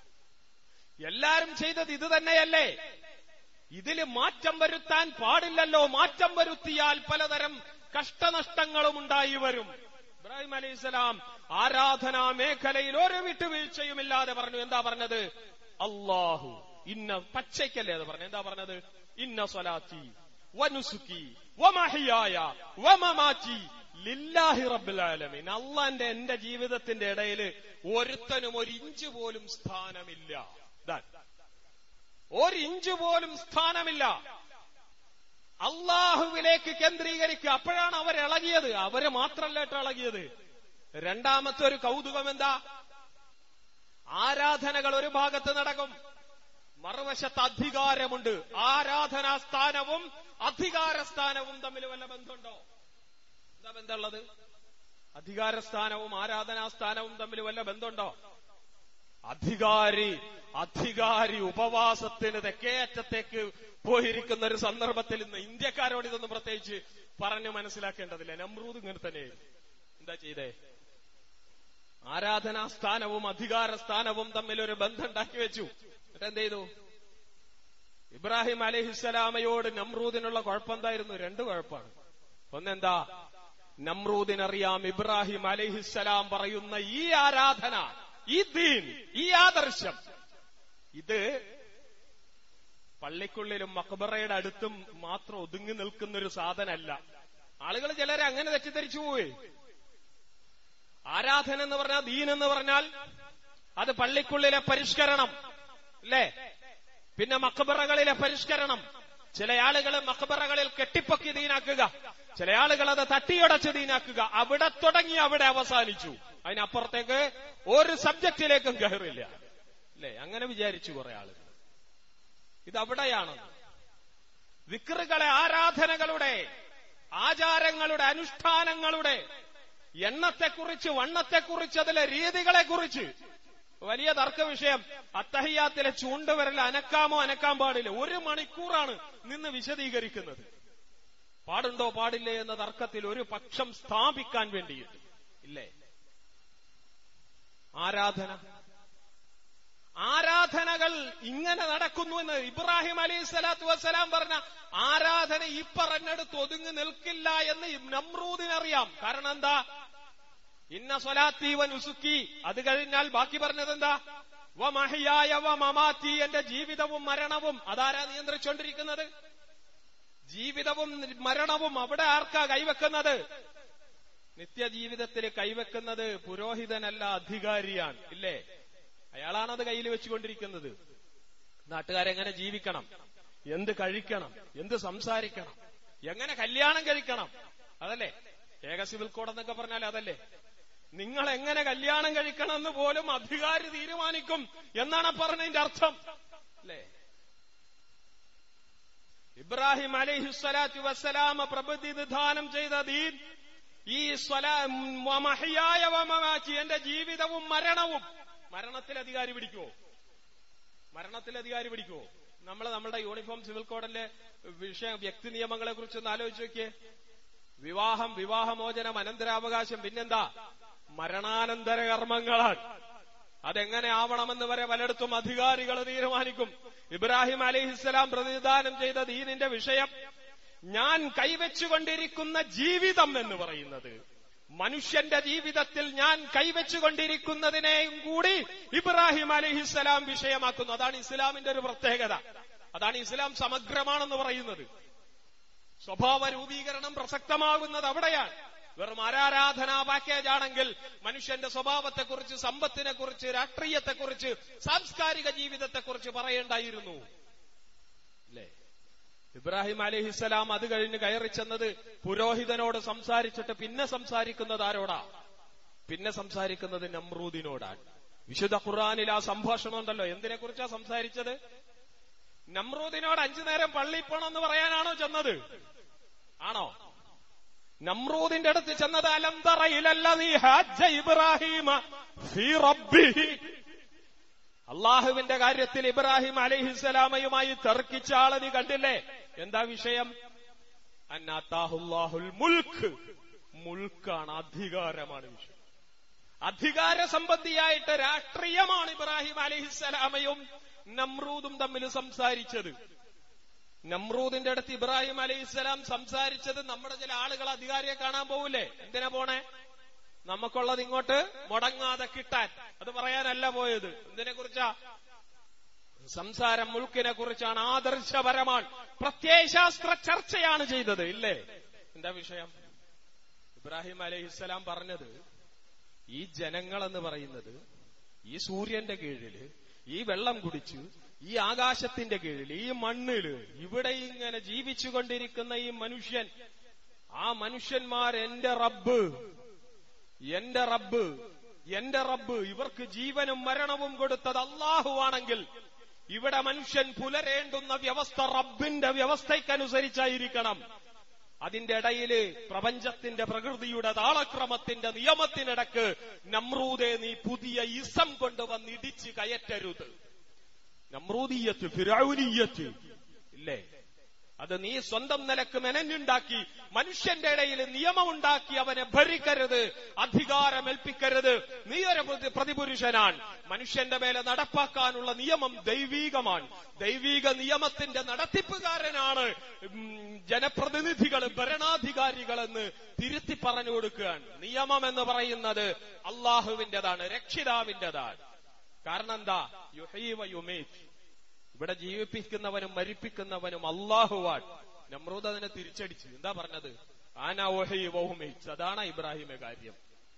എല്ലാരും ചെയ്തത് ഇത് തന്നെയല്ലേ ഇതില് മാറ്റം വരുത്താൻ പാടില്ലല്ലോ മാറ്റം വരുത്തിയാൽ പലതരം കഷ്ടനഷ്ടങ്ങളും ഉണ്ടായി വരും ഇബ്രാഹിം അലൈഹിസ്സലാം ആരാധനാ മേഖലയിൽ ഒരു വിട്ടുവീഴ്ചയുമില്ലാതെ പറഞ്ഞു എന്താ പറഞ്ഞത് അള്ളാഹു ഇന്ന പച്ചയ്ക്കല്ലേ അത് പറഞ്ഞു എന്താ പറഞ്ഞത് ഇന്ന സ്വലാത്തി വനുസുക്കി വമഹിയായ വമമാറ്റി ലില്ലാഹി റബ്ബിൽ ആലമീൻ അള്ളാന്റെ എന്റെ ജീവിതത്തിന്റെ ഇടയിൽ ഒരുത്തനും ഒരു ഇഞ്ച് പോലും സ്ഥാനമില്ല ദാ. ഒരു ഇഞ്ച് പോലും സ്ഥാനമില്ല അള്ളാഹുവിലേക്ക് കേന്ദ്രീകരിക്കുക അപ്പോഴാണ് അവർ ഇളകിയത് അവര് മാത്രല്ല കേട്ടോ ഇളകിയത് രണ്ടാമത്തെ ഒരു കൗതുകം എന്താ ആരാധനകൾ ഒരു ഭാഗത്ത് നടക്കും മറുവശത്ത് അധികാരമുണ്ട് ആരാധനാ സ്ഥാനവും അധികാര സ്ഥാനവും തമ്മിൽ വല്ല ബന്ധമുണ്ടോ എന്താ ബന്ധമുള്ളത് അധികാര സ്ഥാനവും ആരാധനാ സ്ഥാനവും തമ്മിൽ വല്ല ബന്ധമുണ്ടോ അധികാരി അധികാരി ഉപവാസത്തിന് തെക്കേയറ്റത്തേക്ക് പോയിരിക്കുന്ന ഒരു സന്ദർഭത്തിൽ ഇന്ന് ഇന്ത്യക്കാരോട് ഇതൊന്നും പ്രത്യേകിച്ച് പറഞ്ഞു മനസ്സിലാക്കേണ്ടതില്ല നമ്രൂദ് ഇങ്ങനെ തന്നെ എന്താ ചെയ്തേ ആരാധനാ സ്ഥാനവും അധികാര സ്ഥാനവും തമ്മിൽ ഒരു ബന്ധം ഉണ്ടാക്കി വെച്ചു എന്നിട്ട് എന്ത് ചെയ്തു ഇബ്രാഹിം അലഹിസ്സലാമയോട് നമ്രൂദിനുള്ള കുഴപ്പം എന്തായിരുന്നു രണ്ട് കുഴപ്പമാണ് ഒന്നെന്താ നമ്രൂദിനറിയാം ഇബ്രാഹിം അലഹിസ്സലാം പറയുന്ന ഈ ആരാധന ഈ ദീൻ ഈ ആദർശം ഇത് പള്ളിക്കുള്ളിലും മക്ബറയുടെ അടുത്തും മാത്രം ഒതുങ്ങി നിൽക്കുന്ന ഒരു സാധനമല്ല ആളുകൾ ചിലരെ അങ്ങനെ തെറ്റിദ്ധരിച്ചു പോവേ ആരാധന എന്ന് പറഞ്ഞാൽ ദീൻ എന്ന് പറഞ്ഞാൽ അത് പള്ളിക്കുള്ളിലെ പരിഷ്കരണം അല്ലേ പിന്നെ മക്ബറകളിലെ പരിഷ്കരണം ചില ആളുകൾ മക്ബറകളിൽ കെട്ടിപ്പൊക്കി ദീനാക്കുക ചില ആളുകൾ അത് തട്ടിയുടച്ച് ദീനാക്കുക അവിടെ തുടങ്ങി അവിടെ അവസാനിച്ചു അതിനപ്പുറത്തേക്ക് ഒരു സബ്ജക്റ്റിലേക്കും കയറില്ല അല്ലേ അങ്ങനെ വിചാരിച്ചു കുറെ ആളുകൾ ഇതവിടെയാണ് വിക്രുകളെ ആരാധനകളുടെ ആചാരങ്ങളുടെ അനുഷ്ഠാനങ്ങളുടെ എണ്ണത്തെക്കുറിച്ച് വണ്ണത്തെക്കുറിച്ച് അതിലെ രീതികളെക്കുറിച്ച് വലിയ തർക്ക വിഷയം അത്തഹിയാത്തിലെ ചൂണ്ടുവരൽ അനക്കാമോ അനക്കാൻ പാടില്ല ഒരു മണിക്കൂറാണ് നിന്ന് വിശദീകരിക്കുന്നത് പാടുണ്ടോ പാടില്ലേ എന്ന തർക്കത്തിൽ ഒരു പക്ഷം സ്ഥാപിക്കാൻ വേണ്ടിയിട്ട് ഇല്ലേ ആരാധന ആരാധനകൾ ഇങ്ങനെ നടക്കുന്നു എന്ന് ഇബ്രാഹിം അലൈഹി സ്വലാത്തു വസ്സലാം പറഞ്ഞ ആരാധന ഈ പറഞ്ഞെടുത്ത് ഒതുങ്ങി നിൽക്കില്ല എന്ന് നമ്രൂദിനറിയാം കാരണം എന്താ ഇന്ന സ്വലാത്തീവൻ ഉസുക്കി അത് കഴിഞ്ഞാൽ ബാക്കി പറഞ്ഞത് എന്താ വ മഹിയായ വ മമാത്തി എന്റെ ജീവിതവും മരണവും അതാരാ നിയന്ത്രിച്ചുകൊണ്ടിരിക്കുന്നത് ജീവിതവും മരണവും അവിടെ ആർക്കാ കൈവെക്കുന്നത് നിത്യജീവിതത്തിൽ കൈവെക്കുന്നത് പുരോഹിതനല്ല അധികാരിയാണ് ഇല്ലേ അയാളാണത് കയ്യിൽ വെച്ചുകൊണ്ടിരിക്കുന്നത് നാട്ടുകാരെങ്ങനെ ജീവിക്കണം എന്ത് കഴിക്കണം എന്ത് സംസാരിക്കണം എങ്ങനെ കല്യാണം കഴിക്കണം അതല്ലേ ഏക സിവിൽ കോഡ് എന്നൊക്കെ പറഞ്ഞാൽ അതല്ലേ നിങ്ങൾ എങ്ങനെ കല്യാണം കഴിക്കണമെന്ന് പോലും അധികാരി തീരുമാനിക്കും എന്നാണ് പറഞ്ഞതിന്റെ അർത്ഥം അല്ലേ ഇബ്രാഹിം അലൈഹിസ്വലാത്തു വസ്സലാമ പ്രതിനിധാനം ചെയ്ത ദീൻ ഈ മഹിയായ വമമാച്ചി എന്റെ ജീവിതവും മരണവും മരണത്തിൽ അധികാരി പിടിക്കുവോ മരണത്തിൽ അധികാരി പിടിക്കുവോ നമ്മൾ നമ്മുടെ യൂണിഫോം സിവിൽ കോഡിലെ വിഷയം വ്യക്തി നിയമങ്ങളെ കുറിച്ച് ഒന്ന് ആലോചിച്ച് നോക്കിയേ വിവാഹം വിവാഹമോചനം അനന്തരാവകാശം പിന്നെന്താ മരണാനന്തര കർമ്മങ്ങളാണ് അതെങ്ങനെ ആവണമെന്ന് വരെ പലയിടത്തും അധികാരികൾ തീരുമാനിക്കും ഇബ്രാഹിം അലിഹിസ്സലാം പ്രതിനിധാനം ചെയ്ത ദീനിന്റെ വിഷയം ഞാൻ കൈവച്ചുകൊണ്ടിരിക്കുന്ന ജീവിതം എന്ന് പറയുന്നത് മനുഷ്യന്റെ ജീവിതത്തിൽ ഞാൻ കൈവച്ചുകൊണ്ടിരിക്കുന്നതിനെയും കൂടി ഇബ്രാഹിം അലിഹിസ്സലാം വിഷയമാക്കുന്നു അതാണ് ഇസ്ലാമിന്റെ ഒരു പ്രത്യേകത അതാണ് ഇസ്ലാം സമഗ്രമാണെന്ന് പറയുന്നത് സ്വഭാവ രൂപീകരണം പ്രസക്തമാകുന്നത് അവിടെയാണ് വെറും ആരാരാധനാ പാക്കേജ് ആണെങ്കിൽ മനുഷ്യന്റെ സ്വഭാവത്തെക്കുറിച്ച് സമ്പത്തിനെക്കുറിച്ച് രാഷ്ട്രീയത്തെക്കുറിച്ച് സാംസ്കാരിക ജീവിതത്തെക്കുറിച്ച് പറയേണ്ടായിരുന്നു അല്ലേ ഇബ്രാഹിം അലഹിസ്സലാം അത് കഴിഞ്ഞ് കയറി ചെന്നത് പുരോഹിതനോട് സംസാരിച്ചിട്ട് പിന്നെ സംസാരിക്കുന്നത് ആരോടാ പിന്നെ സംസാരിക്കുന്നത് നമ്രൂദിനോടാണ് വിശുദ്ധ ഖുർആാനിൽ ആ സംഭാഷണം ഉണ്ടല്ലോ എന്തിനെ കുറിച്ചാ സംസാരിച്ചത് നമ്രൂദിനോട് അഞ്ചു നേരം പള്ളി പോണമെന്ന് പറയാനാണോ ചെന്നത് ആണോ നമ്രൂദിന്റെ അടുത്ത് ചെന്നത് അലന്തറയിലല്ല നീ ഹാജ ഇബ്രാഹിമ ഫീ റബ്ബിഹി അള്ളാഹുവിന്റെ കാര്യത്തിൽ ഇബ്രാഹിം അലഹിസ്സലാമയുമായി തർക്കിച്ച ആളെ നീ കണ്ടില്ലേ എന്താ വിഷയം അന്നാത്താഹുല്ലാഹുൽ മുൽക്ക് മുൽക്കാണ് അധികാരമാണ് വിഷയം അധികാര സംബന്ധിയായിട്ട് രാഷ്ട്രീയമാണ് ഇബ്രാഹിം അലഹിസ്സലാമയും നമ്രൂദും തമ്മിൽ സംസാരിച്ചത് നമ്രൂദിന്റെ അടുത്ത് ഇബ്രാഹിം അലൈഹിസ്സലാം സംസാരിച്ചത് നമ്മുടെ ചില ആളുകൾ അധികാരിയെ കാണാൻ പോവില്ലേ എന്തിനാ പോണേ നമുക്കുള്ളത് ഇങ്ങോട്ട് മുടങ്ങാതെ കിട്ടാൻ അത് പറയാനല്ല പോയത് എന്തിനെ കുറിച്ചാ സംസാരം മുൾക്കിനെ കുറിച്ചാണ് ആദർശപരമാണ് പ്രത്യയശാസ്ത്ര ചർച്ചയാണ് ചെയ്തത് ഇല്ലേ എന്താ വിഷയം ഇബ്രാഹിം അലൈഹിസ്സലാം പറഞ്ഞത് ഈ ജനങ്ങൾ എന്ന് പറയുന്നത് ഈ സൂര്യന്റെ കീഴില് ഈ വെള്ളം കുടിച്ച് ഈ ആകാശത്തിന്റെ കീഴിൽ ഈ മണ്ണില് ഇവിടെ ഇങ്ങനെ ജീവിച്ചുകൊണ്ടിരിക്കുന്ന ഈ മനുഷ്യൻ ആ മനുഷ്യന്മാർ എന്റെ റബ്ബ് എന്റെ റബ്ബ് എന്റെ റബ്ബ് ഇവർക്ക് ജീവനും മരണവും കൊടുത്തത് അള്ളാഹുവാണെങ്കിൽ ഇവിടെ മനുഷ്യൻ പുലരേണ്ടുന്ന വ്യവസ്ഥ റബ്ബിന്റെ വ്യവസ്ഥയ്ക്കനുസരിച്ചായിരിക്കണം അതിന്റെ ഇടയില് പ്രപഞ്ചത്തിന്റെ പ്രകൃതിയുടെ താളക്രമത്തിന്റെ നിയമത്തിനിടക്ക് നമ്രൂദെ നീ പുതിയ ഇസം കൊണ്ടുവന്ന് ഇടിച്ച് കയറ്റരുത് നമ്രൂദീയത്ത് ഫിറൌനീയത്ത് ഇല്ലേ അത് നീ സ്വന്തം നിലക്ക് മെനഞ്ഞുണ്ടാക്കി മനുഷ്യന്റെ ഇടയിൽ നിയമമുണ്ടാക്കി അവനെ ഭരിക്കരുത് അധികാരമേൽപ്പിക്കരുത് നീ ഒരു പ്രതിപുരുഷനാണ് മനുഷ്യന്റെ മേലെ നടപ്പാക്കാനുള്ള നിയമം ദൈവീകമാണ് ദൈവീക നിയമത്തിന്റെ നടത്തിപ്പുകാരനാണ് ജനപ്രതിനിധികൾ ഭരണാധികാരികളെന്ന് തിരുത്തി പറഞ്ഞു കൊടുക്കുകയാണ് നിയമം എന്ന് പറയുന്നത് അള്ളാഹുവിന്റേതാണ് രക്ഷിതാവിന്റേതാണ് കാരണം എന്താ യുഹീവ യുമേറ്റ് ഇവിടെ ജീവിപ്പിക്കുന്നവനും മരിപ്പിക്കുന്നവനും അള്ളാഹുവാൻ നമ്രൂദ് അതിനെ തിരിച്ചടിച്ചു എന്താ പറഞ്ഞത് ആന ഓഹി വൗമീച്ച് അതാണ് ഇബ്രാഹിമെ കാര്യം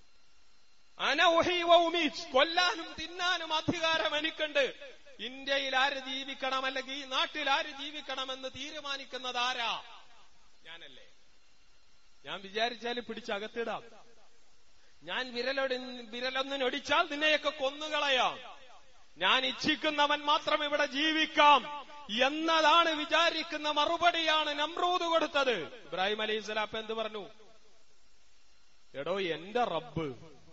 അന ഓഹി വൗമീച്ച് കൊല്ലാനും തിന്നാനും അധികാരം എനിക്കുണ്ട് ഇന്ത്യയിൽ ആര് ജീവിക്കണം അല്ലെങ്കിൽ ഈ നാട്ടിൽ ആര് ജീവിക്കണമെന്ന് തീരുമാനിക്കുന്നത് ആരാ ഞാനല്ലേ ഞാൻ വിചാരിച്ചാൽ പിടിച്ചകത്തിടാം ഞാൻ വിരലൊടി വിരലൊന്നിനൊടിച്ചാൽ നിന്നെയൊക്കെ കൊന്നുകളയാം ഞാൻ ഇച്ഛിക്കുന്നവൻ മാത്രം ഇവിടെ ജീവിക്കാം എന്നതാണ് വിചാരിക്കുന്ന മറുപടിയാണ് നമ്രൂദ് കൊടുത്തത് ഇബ്രാഹിം അലൈഹി സ്വലാപ്പ് എന്ത് പറഞ്ഞു എടോ എന്റെ റബ്ബ്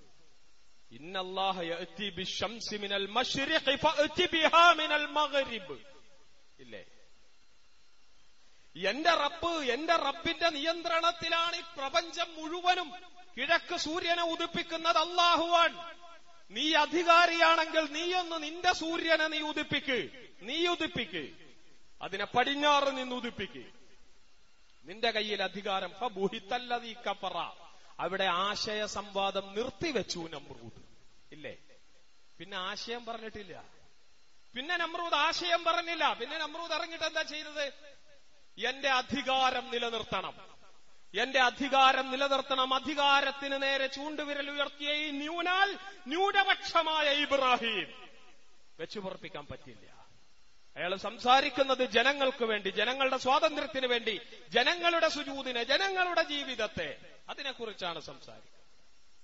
ഇല്ലേ എന്റെ റബ്ബ് എന്റെ റബ്ബിന്റെ നിയന്ത്രണത്തിലാണ് ഈ പ്രപഞ്ചം മുഴുവനും കിഴക്ക് സൂര്യനെ ഉദിപ്പിക്കുന്നത് അള്ളാഹുവാൻ നീ അധികാരിയാണെങ്കിൽ നീയൊന്ന് നിന്റെ സൂര്യനെ നീ ഉദിപ്പിക്ക് നീ ഉദിപ്പിക്ക് അതിനെ പടിഞ്ഞാറ് നിന്ന് ഉദിപ്പിക്ക് നിന്റെ കയ്യിൽ അധികാരം ഫബുഹിത്തല്ലതീ കപ്പറ അവിടെ ആശയ സംവാദം നിർത്തിവെച്ചു നമ്രൂദ് ഇല്ലേ പിന്നെ ആശയം പറഞ്ഞിട്ടില്ല പിന്നെ നമ്രൂദ് ആശയം പറഞ്ഞില്ല പിന്നെ നമ്രൂദ് ഇറങ്ങിയിട്ട് എന്താ ചെയ്തത് എന്റെ അധികാരം നിലനിർത്തണം എന്റെ അധികാരം നിലനിർത്തണം അധികാരത്തിന് നേരെ ചൂണ്ടുവിരൽ ഉയർത്തിയ ഈ ന്യൂനാൽ ന്യൂനപക്ഷമായ ഇബ്രാഹിം വെച്ചുപുറപ്പിക്കാൻ പറ്റില്ല അയാൾ സംസാരിക്കുന്നത് ജനങ്ങൾക്ക് വേണ്ടി ജനങ്ങളുടെ സ്വാതന്ത്ര്യത്തിന് വേണ്ടി ജനങ്ങളുടെ സുജൂതിനെ ജനങ്ങളുടെ ജീവിതത്തെ അതിനെക്കുറിച്ചാണ് സംസാരിക്കുന്നത്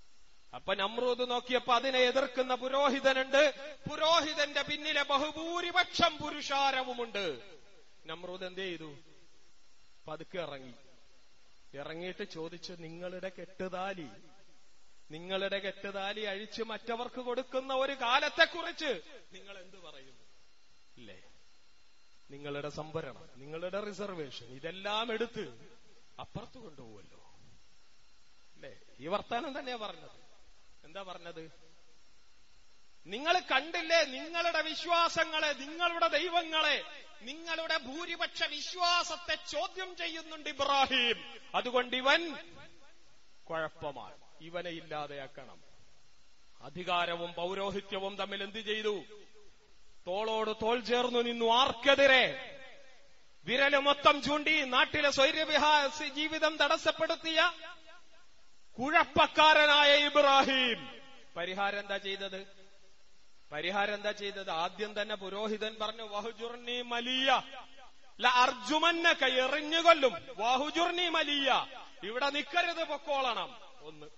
അപ്പൊ നമ്രൂദ് നോക്കിയപ്പോ അതിനെ എതിർക്കുന്ന പുരോഹിതനുണ്ട് പുരോഹിതന്റെ പിന്നിലെ ബഹുഭൂരിപക്ഷം പുരുഷാരവുമുണ്ട് നമ്രൂദ് എന്ത് ചെയ്തു പതുക്കെ ഇറങ്ങി ഇറങ്ങിയിട്ട് ചോദിച്ചു നിങ്ങളുടെ കെട്ടുതാലി നിങ്ങളുടെ കെട്ടുതാലി അഴിച്ച് മറ്റവർക്ക് കൊടുക്കുന്ന ഒരു കാലത്തെക്കുറിച്ച് നിങ്ങൾ എന്ത് പറയുന്നു ഇല്ലേ നിങ്ങളുടെ സംഭരണം നിങ്ങളുടെ റിസർവേഷൻ ഇതെല്ലാം എടുത്ത് അപ്പുറത്ത് കൊണ്ടുപോകുമല്ലോ അല്ലേ ഈ വർത്താനം തന്നെയാ പറഞ്ഞത് എന്താ പറഞ്ഞത് നിങ്ങൾ കണ്ടില്ലേ നിങ്ങളുടെ വിശ്വാസങ്ങളെ നിങ്ങളുടെ ദൈവങ്ങളെ നിങ്ങളുടെ ഭൂരിപക്ഷ വിശ്വാസത്തെ ചോദ്യം ചെയ്യുന്നുണ്ട് ഇബ്രാഹിം അതുകൊണ്ട് ഇവൻ കുഴപ്പമാണ് ഇവനെ ഇല്ലാതെയാക്കണം അധികാരവും പൗരോഹിത്യവും തമ്മിൽ എന്ത് ചെയ്തു തോളോട് തോൾ ചേർന്നു നിന്നു ആർക്കെതിരെ വിരല് മൊത്തം ചൂണ്ടി നാട്ടിലെ സ്വൈര്യവിഹാ ജീവിതം തടസ്സപ്പെടുത്തിയ കുഴപ്പക്കാരനായ ഇബ്രാഹിം പരിഹാരം എന്താ ചെയ്തത് പരിഹാരം എന്താ ചെയ്തത് ആദ്യം തന്നെ പുരോഹിതൻ പറഞ്ഞു വഹുജുർണി മലിയ ല അർജുമന്നക്ക എറിഞ്ഞുകൊല്ലും വഹുജുർണി മലിയ ഇവിടെ നിക്കരുത് പൊക്കോളണം ഒന്ന്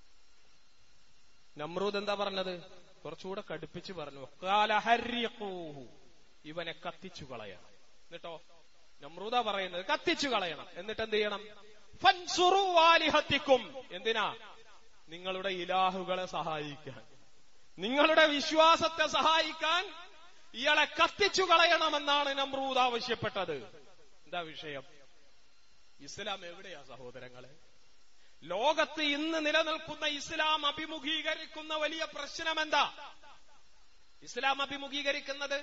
നമ്രൂദ് എന്താ പറഞ്ഞത് കുറച്ചുകൂടെ കടുപ്പിച്ച് പറഞ്ഞു കാലഹര്യക്കൂഹു ഇവനെ കത്തിച്ചു കളയണം എന്നിട്ടോ നമ്രൂദ പറയുന്നത് കത്തിച്ചു കളയണം എന്നിട്ട് എന്ത് ചെയ്യണം ഫൻസുറു വാലിഹത്തിക്കും എന്തിനാ നിങ്ങളുടെ ഇലാഹുകളെ സഹായിക്കാൻ നിങ്ങളുടെ വിശ്വാസത്തെ സഹായിക്കാൻ ഇയാളെ കത്തിച്ചു കളയണമെന്നാണ് നമ്രൂദ് ആവശ്യപ്പെട്ടത് എന്താ വിഷയം ഇസ്ലാം എവിടെയാ സഹോദരങ്ങളെ ലോകത്ത് ഇന്ന് നിലനിൽക്കുന്ന ഇസ്ലാം അഭിമുഖീകരിക്കുന്ന വലിയ പ്രശ്നം എന്താ ഇസ്ലാം അഭിമുഖീകരിക്കുന്നത്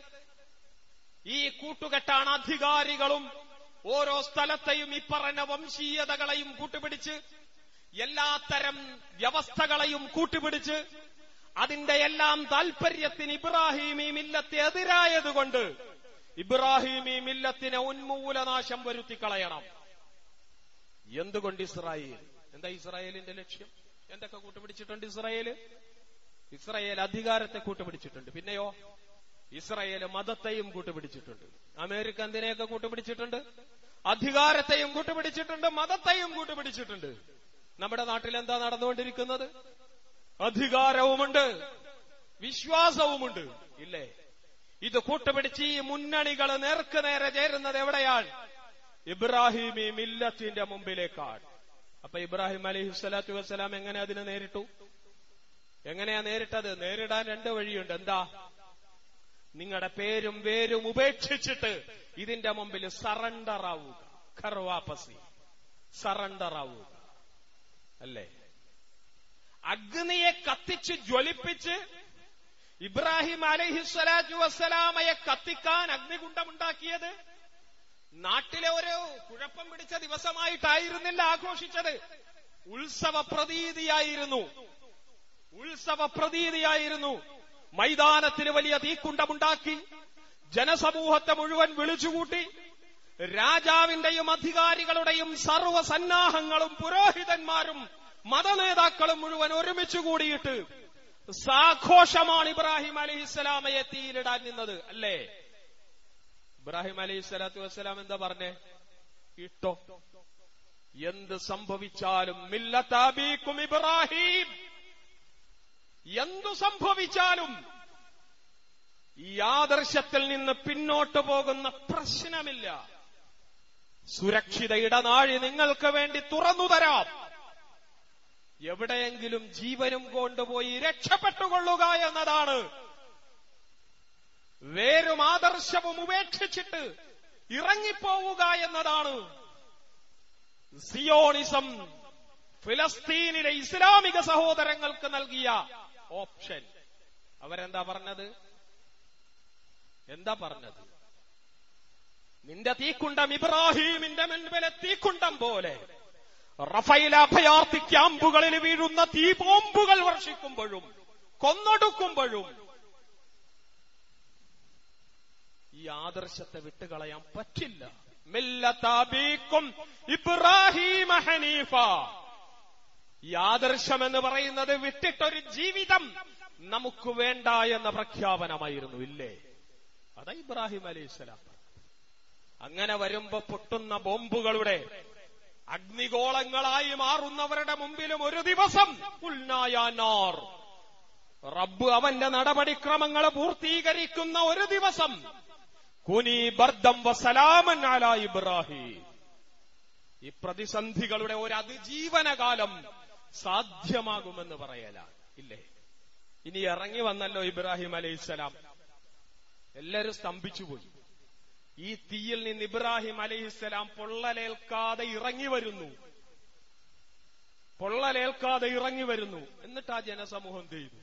ഈ കൂട്ടുകെട്ടാണ് അധികാരികളും ഓരോ സ്ഥലത്തെയും ഈ പറഞ്ഞ വംശീയതകളെയും കൂട്ടുപിടിച്ച് എല്ലാത്തരം വ്യവസ്ഥകളെയും കൂട്ടുപിടിച്ച് അതിന്റെ എല്ലാം താൽപര്യത്തിന് ഇബ്രാഹിമി മില്ലത്തെ എതിരായതുകൊണ്ട് ഇബ്രാഹിമി മില്ലത്തിനെ ഉന്മൂലനാശം വരുത്തി കളയണം എന്തുകൊണ്ട് ഇസ്രായേൽ എന്താ ഇസ്രായേലിന്റെ ലക്ഷ്യം എന്തൊക്കെ കൂട്ടുപിടിച്ചിട്ടുണ്ട് ഇസ്രായേല് ഇസ്രായേൽ അധികാരത്തെ കൂട്ടുപിടിച്ചിട്ടുണ്ട് പിന്നെയോ ഇസ്രായേൽ മതത്തെയും കൂട്ടുപിടിച്ചിട്ടുണ്ട് അമേരിക്ക എന്തിനെയൊക്കെ കൂട്ടുപിടിച്ചിട്ടുണ്ട് അധികാരത്തെയും കൂട്ടുപിടിച്ചിട്ടുണ്ട് മതത്തെയും കൂട്ടുപിടിച്ചിട്ടുണ്ട് നമ്മുടെ നാട്ടിൽ എന്താ നടന്നുകൊണ്ടിരിക്കുന്നത് അധികാരവുമുണ്ട് വിശ്വാസവുമുണ്ട് ഇല്ലേ ഇത് കൂട്ടുപിടിച്ച് ഈ മുന്നണികൾ നേർക്ക് നേരെ ചേരുന്നത് എവിടെയാണ് ഇബ്രാഹിമി മില്ലത്തിന്റെ മുമ്പിലേക്കാണ് അപ്പൊ ഇബ്രാഹിം അലൈഹി സ്വലാത്തു വസ്സലാം എങ്ങനെ അതിനെ നേരിട്ടു എങ്ങനെയാ നേരിട്ടത് നേരിടാൻ രണ്ട് വഴിയുണ്ട് എന്താ നിങ്ങളുടെ പേരും വേരും ഉപേക്ഷിച്ചിട്ട് ഇതിന്റെ മുമ്പിൽ സറണ്ടർ ആവുക ഖർവാപസി സറണ്ടർ ആവുക അല്ലേ അഗ്നിയെ കത്തിച്ച് ജ്വലിപ്പിച്ച് ഇബ്രാഹിം അലഹിസ്വലാജു വസ്സലാമയെ കത്തിക്കാൻ അഗ്നികുണ്ഡമുണ്ടാക്കിയത് നാട്ടിലെ ഒരു കുഴപ്പം പിടിച്ച ദിവസമായിട്ടായിരുന്നില്ല ആഘോഷിച്ചത് ഉത്സവ പ്രതീതിയായിരുന്നു ഉത്സവ പ്രതീതിയായിരുന്നു മൈതാനത്തിന് വലിയ തീക്കുണ്ടമുണ്ടാക്കി ജനസമൂഹത്തെ മുഴുവൻ വിളിച്ചുകൂട്ടി രാജാവിന്റെയും അധികാരികളുടെയും സർവസന്നാഹങ്ങളും പുരോഹിതന്മാരും മതനേതാക്കളും മുഴുവൻ ഒരുമിച്ച് കൂടിയിട്ട് സാഘോഷമാണ് ഇബ്രാഹിം അലഹിസ്സലാമയെ തീയിലിടാൻ നിന്നത് അല്ലേ ഇബ്രാഹിം അലൈഹി സ്വലാത്തു വസ്സലാം എന്താ പറഞ്ഞേ ഇട്ടോ എന്ത് സംഭവിച്ചാലും മില്ലത്താബീക്കും ഇബ്രാഹിം എന്തു സംഭവിച്ചാലും ഈ ആദർശത്തിൽ നിന്ന് പിന്നോട്ട് പോകുന്ന പ്രശ്നമില്ല സുരക്ഷിത ഇടനാഴി നിങ്ങൾക്ക് വേണ്ടി തുറന്നു തരാം എവിടെയെങ്കിലും ജീവനും കൊണ്ടുപോയി രക്ഷപ്പെട്ടുകൊള്ളുക എന്നതാണ് വേരും ആദർശവും ഉപേക്ഷിച്ചിട്ട് ഇറങ്ങിപ്പോവുക എന്നതാണ് സിയോണിസം ഫിലസ്തീനിലെ ഇസ്ലാമിക സഹോദരങ്ങൾക്ക് നൽകിയ ഓപ്ഷൻ അവരെന്താ പറഞ്ഞത് എന്താ പറഞ്ഞത് നിന്റെ തീക്കുണ്ടം ഇബ്രാഹീമിന്റെ മുൻപിലെ തീക്കുണ്ടം പോലെ റഫൈൽ അഭയാർത്ഥി ക്യാമ്പുകളിൽ വീഴുന്ന തീ ബോംബുകൾ വർഷിക്കുമ്പോഴും കൊന്നൊടുക്കുമ്പോഴും ഈ ആദർശത്തെ വിട്ടുകളയാൻ പറ്റില്ല മില്ലത്താബീക്കും ഇബ്രാഹിം ഹനീഫ ഈ ആദർശം എന്ന് പറയുന്നത് വിട്ടിട്ടൊരു ജീവിതം നമുക്ക് വേണ്ട എന്ന പ്രഖ്യാപനമായിരുന്നു ഇല്ലേ അതാ ഇബ്രാഹിം അലൈഹിസ്സലാം അങ്ങനെ വരുമ്പോ പൊട്ടുന്ന ബോംബുകളുടെ അഗ്നിഗോളങ്ങളായി മാറുന്നവരുടെ മുമ്പിലും ഒരു ദിവസം ഉൽനായാനാർ റബ്ബ് അവന്റെ നടപടിക്രമങ്ങൾ പൂർത്തീകരിക്കുന്ന ഒരു ദിവസം കുനി ബർദം വസലാമൻ അല ഇബ്രാഹിം ഈ പ്രതിസന്ധികളുടെ ഒരു അതിജീവനകാലം സാധ്യമാകുമെന്ന് പറയലാണ് ഇല്ലേ ഇനി ഇറങ്ങി വന്നല്ലോ ഇബ്രാഹിം അലൈഹിസ്സലാം എല്ലാരും സ്തംഭിച്ചുപോയി ഈ തീയിൽ നിന്ന് ഇബ്രാഹിം അലൈഹിസ്സലാം പൊള്ളലേൽക്കാതെ ഇറങ്ങി വരുന്നു പൊള്ളലേൽക്കാതെ ഇറങ്ങി വരുന്നു എന്നിട്ട് ആ ജനസമൂഹം എന്ത് ചെയ്തു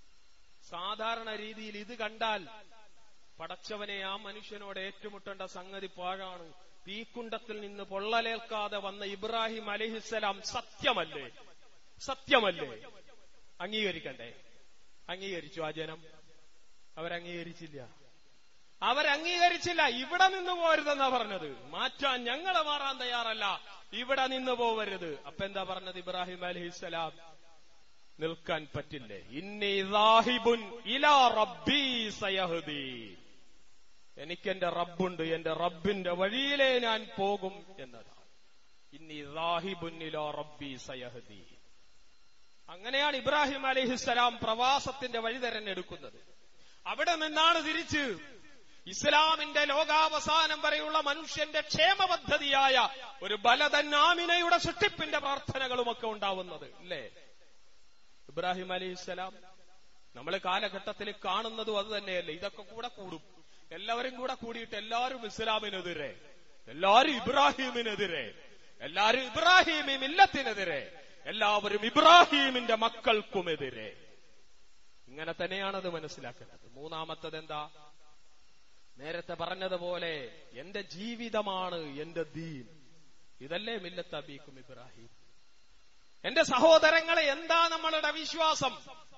സാധാരണ രീതിയിൽ ഇത് കണ്ടാൽ പടച്ചവനെ ആ മനുഷ്യനോട് ഏറ്റുമുട്ടേണ്ട സംഗതി പാഴാണ് തീക്കുണ്ടത്തിൽ നിന്ന് പൊള്ളലേൽക്കാതെ വന്ന ഇബ്രാഹിം അലഹിസ്സലാം സത്യമല്ലേ സത്യമല്ലേ അംഗീകരിക്കണ്ടേ അംഗീകരിച്ചു ആ ജനം അവരംഗീകരിച്ചില്ല അവരംഗീകരിച്ചില്ല ഇവിടെ നിന്ന് പോരുതെന്നാ പറഞ്ഞത് മാറ്റാൻ ഞങ്ങളെ മാറാൻ തയ്യാറല്ല ഇവിടെ നിന്ന് പോവരുത് അപ്പൊ എന്താ പറഞ്ഞത് ഇബ്രാഹിം അലഹിസ്സലാം നിൽക്കാൻ പറ്റില്ലേ ഇന്നി റാഹിബുൻ ഇലാ റബ്ബി സയഹദി എനിക്കെന്റെ റബ്ബുണ്ട് എന്റെ റബ്ബിന്റെ വഴിയിലേ ഞാൻ പോകും എന്നതാണ് ഇന്നി റാഹിബുൻ ഇലാ റബ്ബി സയഹദി അങ്ങനെയാണ് ഇബ്രാഹിം അലഹിസ്സലാം പ്രവാസത്തിന്റെ വഴി തെരഞ്ഞെടുക്കുന്നത് അവിടെ നിന്നാണ് തിരിച്ച് ഇസ്ലാമിന്റെ ലോകാവസാനം വരെയുള്ള മനുഷ്യന്റെ ക്ഷേമ പദ്ധതിയായ ഒരു ബലതന്നാമിനയുടെ സൃഷ്ടിപ്പിന്റെ പ്രാർത്ഥനകളുമൊക്കെ ഉണ്ടാവുന്നത് ഇല്ലേ ഇബ്രാഹിം അലൈഹിസ്സലാം നമ്മൾ കാലഘട്ടത്തിൽ കാണുന്നതും അത് തന്നെയല്ലേ ഇതൊക്കെ കൂടെ കൂടും എല്ലാവരും കൂടെ കൂടിയിട്ട് എല്ലാവരും ഇസ്ലാമിനെതിരെ എല്ലാവരും ഇബ്രാഹിമിനെതിരെ എല്ലാവരും ഇബ്രാഹിമി മില്ലത്തിനെതിരെ എല്ലാവരും ഇബ്രാഹിമിന്റെ മക്കൾക്കുമെതിരെ ഇങ്ങനെ തന്നെയാണത് മനസ്സിലാക്കേണ്ടത് മൂന്നാമത്തത് എന്താ നേരത്തെ പറഞ്ഞതുപോലെ എന്റെ ജീവിതമാണ് എന്റെ ദീൻ ഇതല്ലേ മില്ലത്ത് അബീക്കും ഇബ്രാഹിം എന്റെ സഹോദരങ്ങളെ എന്താ നമ്മളുടെ വിശ്വാസം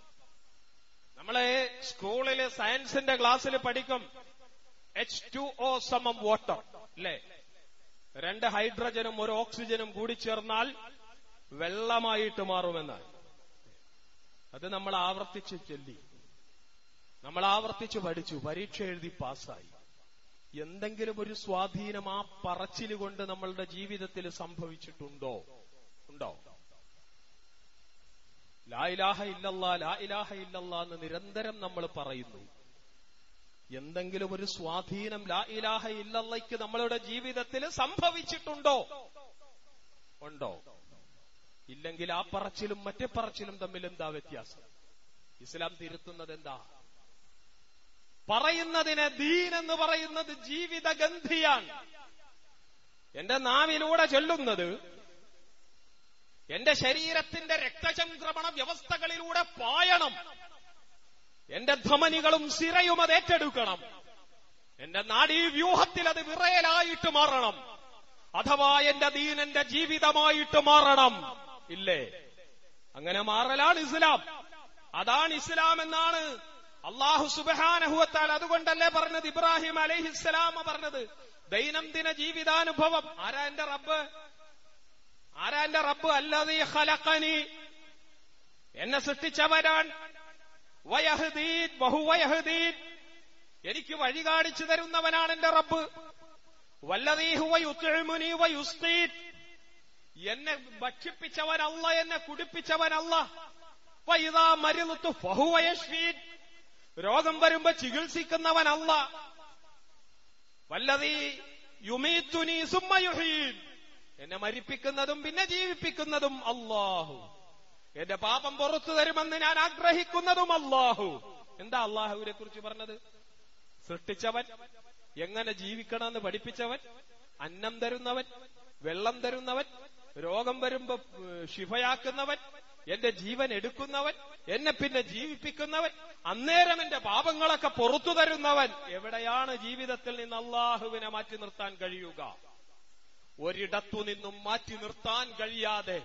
നമ്മളെ സ്കൂളില് സയൻസിന്റെ ക്ലാസ്സിൽ പഠിക്കും എച്ച് ടു ഒ സമം വാട്ടർ അല്ലേ രണ്ട് ഹൈഡ്രജനും ഒരു ഓക്സിജനും കൂടി ചേർന്നാൽ വെള്ളമായിട്ട് മാറുമെന്നാണ് അത് നമ്മൾ ആവർത്തിച്ച് ചൊല്ലി നമ്മൾ ആവർത്തിച്ച് പഠിച്ചു പരീക്ഷ എഴുതി പാസ്സായി എന്തെങ്കിലും ഒരു സ്വാധീനം ആ പറച്ചില് കൊണ്ട് നമ്മളുടെ ജീവിതത്തിൽ സംഭവിച്ചിട്ടുണ്ടോ ഉണ്ടോ ലാ ഇലാഹ ഇല്ലല്ലാ ലാ ഇലാഹ ഇല്ലല്ലാ എന്ന് നിരന്തരം നമ്മൾ പറയുന്നു എന്തെങ്കിലും ഒരു സ്വാധീനം ലാ ഇലാഹ ഇല്ലല്ലയ്ക്ക് നമ്മളുടെ ജീവിതത്തിൽ സംഭവിച്ചിട്ടുണ്ടോ ഉണ്ടോ ഇല്ലെങ്കിൽ ആ പറച്ചിലും മറ്റേ പറച്ചിലും തമ്മിൽ എന്താ വ്യത്യാസം ഇസ്ലാം തിരുത്തുന്നത് എന്താ പറയുന്നതിനെ ദീൻ എന്ന് പറയുന്നത് ജീവിതഗന്ധിയാണ് എന്റെ നാവിലൂടെ ചൊല്ലുന്നത് എന്റെ ശരീരത്തിന്റെ രക്തചംക്രമണ വ്യവസ്ഥകളിലൂടെ പായണം എന്റെ ധമനികളും സിരയും അത് ഏറ്റെടുക്കണം എന്റെ നാഡീവ്യൂഹത്തിൽ അത് വിറയലായിട്ട് മാറണം അഥവാ എന്റെ ദീൻ എന്റെ ജീവിതമായിട്ട് മാറണം ഇല്ലേ അങ്ങനെ മാറലാണ് ഇസ്ലാം അതാണ് ഇസ്ലാം എന്നാണ് അള്ളാഹു സുബാനഹുവത്താൽ അതുകൊണ്ടല്ലേ പറഞ്ഞത് ഇബ്രാഹിം അലഹിസ്സലാമ പറഞ്ഞത് ദൈനംദിന ജീവിതാനുഭവം ആരാ എന്റെ റബ്ബ് ആരാ എന്റെ റബ്ബ് അല്ലതീ ഖലഖനി എന്നെ സൃഷ്ടിച്ചവരാൻ വയഹദീൻ ബഹുവയഹദീൻ എനിക്ക് വഴി കാണിച്ചു തരുന്നവനാണ് എന്റെ റബ്ബ് വല്ലതീഹുവയുത്തുമുനി വയുസ്തീൻ എന്നെ ഭക്ഷിപ്പിച്ചവനല്ല എന്നെ കുടിപ്പിച്ചവനല്ല വൈതാ മരുന്നുത്തു ഫഹുവയശ്വീൻ രോഗം വരുമ്പോ ചികിത്സിക്കുന്നവനല്ല വല്ലതീ യുമീത്തുനി സുമ്മയുഹീൻ എന്നെ മരിപ്പിക്കുന്നതും പിന്നെ ജീവിപ്പിക്കുന്നതും അള്ളാഹു എന്റെ പാപം പുറത്തു തരുമെന്ന് ഞാൻ ആഗ്രഹിക്കുന്നതും അള്ളാഹു എന്താ അള്ളാഹുവിനെ കുറിച്ച് പറഞ്ഞത് സൃഷ്ടിച്ചവൻ എങ്ങനെ ജീവിക്കണമെന്ന് പഠിപ്പിച്ചവൻ അന്നം തരുന്നവൻ വെള്ളം തരുന്നവൻ രോഗം വരുമ്പോ ശിഫയാക്കുന്നവൻ എന്റെ ജീവൻ എടുക്കുന്നവൻ എന്നെ പിന്നെ ജീവിപ്പിക്കുന്നവൻ അന്നേരം എന്റെ പാപങ്ങളൊക്കെ പുറത്തു തരുന്നവൻ എവിടെയാണ് ജീവിതത്തിൽ നിന്ന് അള്ളാഹുവിനെ മാറ്റി നിർത്താൻ കഴിയുക ഒരിടത്തു നിന്നും മാറ്റി നിർത്താൻ കഴിയാതെ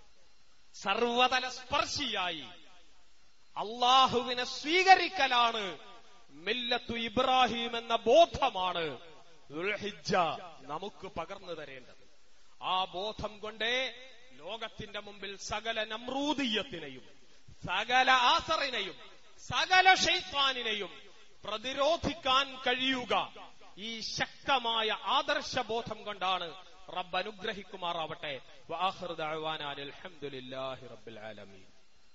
സർവതല സ്പർശിയായി അള്ളാഹുവിനെ സ്വീകരിക്കലാണ് മില്ലത്തു ഇബ്രാഹിം എന്ന ബോധമാണ് ദുൽഹിജ്ജ നമുക്ക് പകർന്നു തരേണ്ടത് ആ ബോധം കൊണ്ടേ ലോകത്തിന്റെ മുമ്പിൽ സകല നമ്രൂദീയത്തിനെയും സകല ആസറിനെയും സകല ഷെയ്ത്താനിനെയും പ്രതിരോധിക്കാൻ കഴിയുക ഈ ശക്തമായ ആദർശബോധം കൊണ്ടാണ് റബ്ബ് അനുഗ്രഹിക്കുമാറാവട്ടെ വആഖിറു ദഅവാനാ അൽഹംദുലില്ലാഹി റബ്ബിൽ ആലമീൻ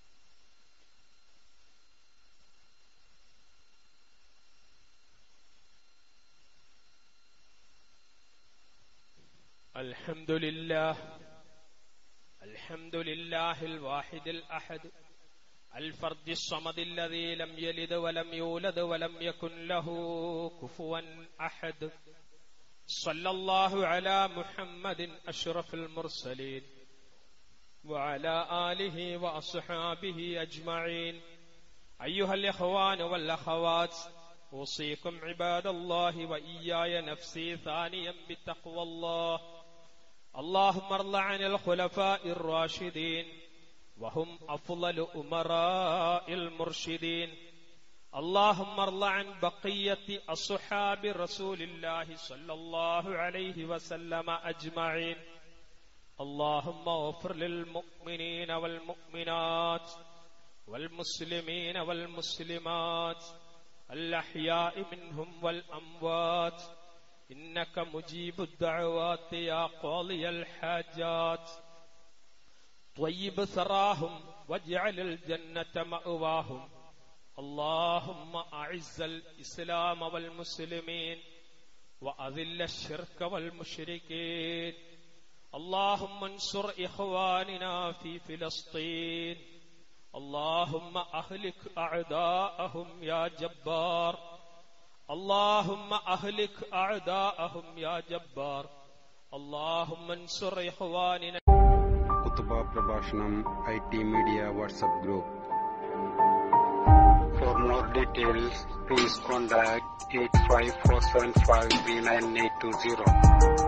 الحمد لله الحمد لله الواحد الأحد الفرد الصمد الذي لم يلد ولم يولد ولم يكن له كفوا أحد صلى الله على محمد أشرف المرسلين وعلى آله وأصحابه أجمعين أيها الإخوان والأخوات أوصيكم عباد الله وإياي نفسي ثانيا بتقوى الله اللهم ارض عن الخلفاء الراشدين وهم أفضل أمراء المرشدين اللهم ارض عن بقية أصحاب رسول الله صلى الله عليه وسلم أجمعين اللهم اغفر للمؤمنين والمؤمنات والمسلمين والمسلمات الأحياء منهم والأموات إنك مجيب الدعوات يا قاضي الحاجات طيب ثراهم واجعل الجنة مأواهم اللهم أعز الإسلام والمسلمين وأذل الشرك والمشركين اللهم انصر إخواننا في فلسطين اللهم أهلك أعداءهم يا جبار اللهم أهلك أعداءهم يا جبار اللهم انصر إخواننا കുത്തുബ പ്രഭാഷണം I T media WhatsApp group for more details please contact eight five four seven five three nine eight two zero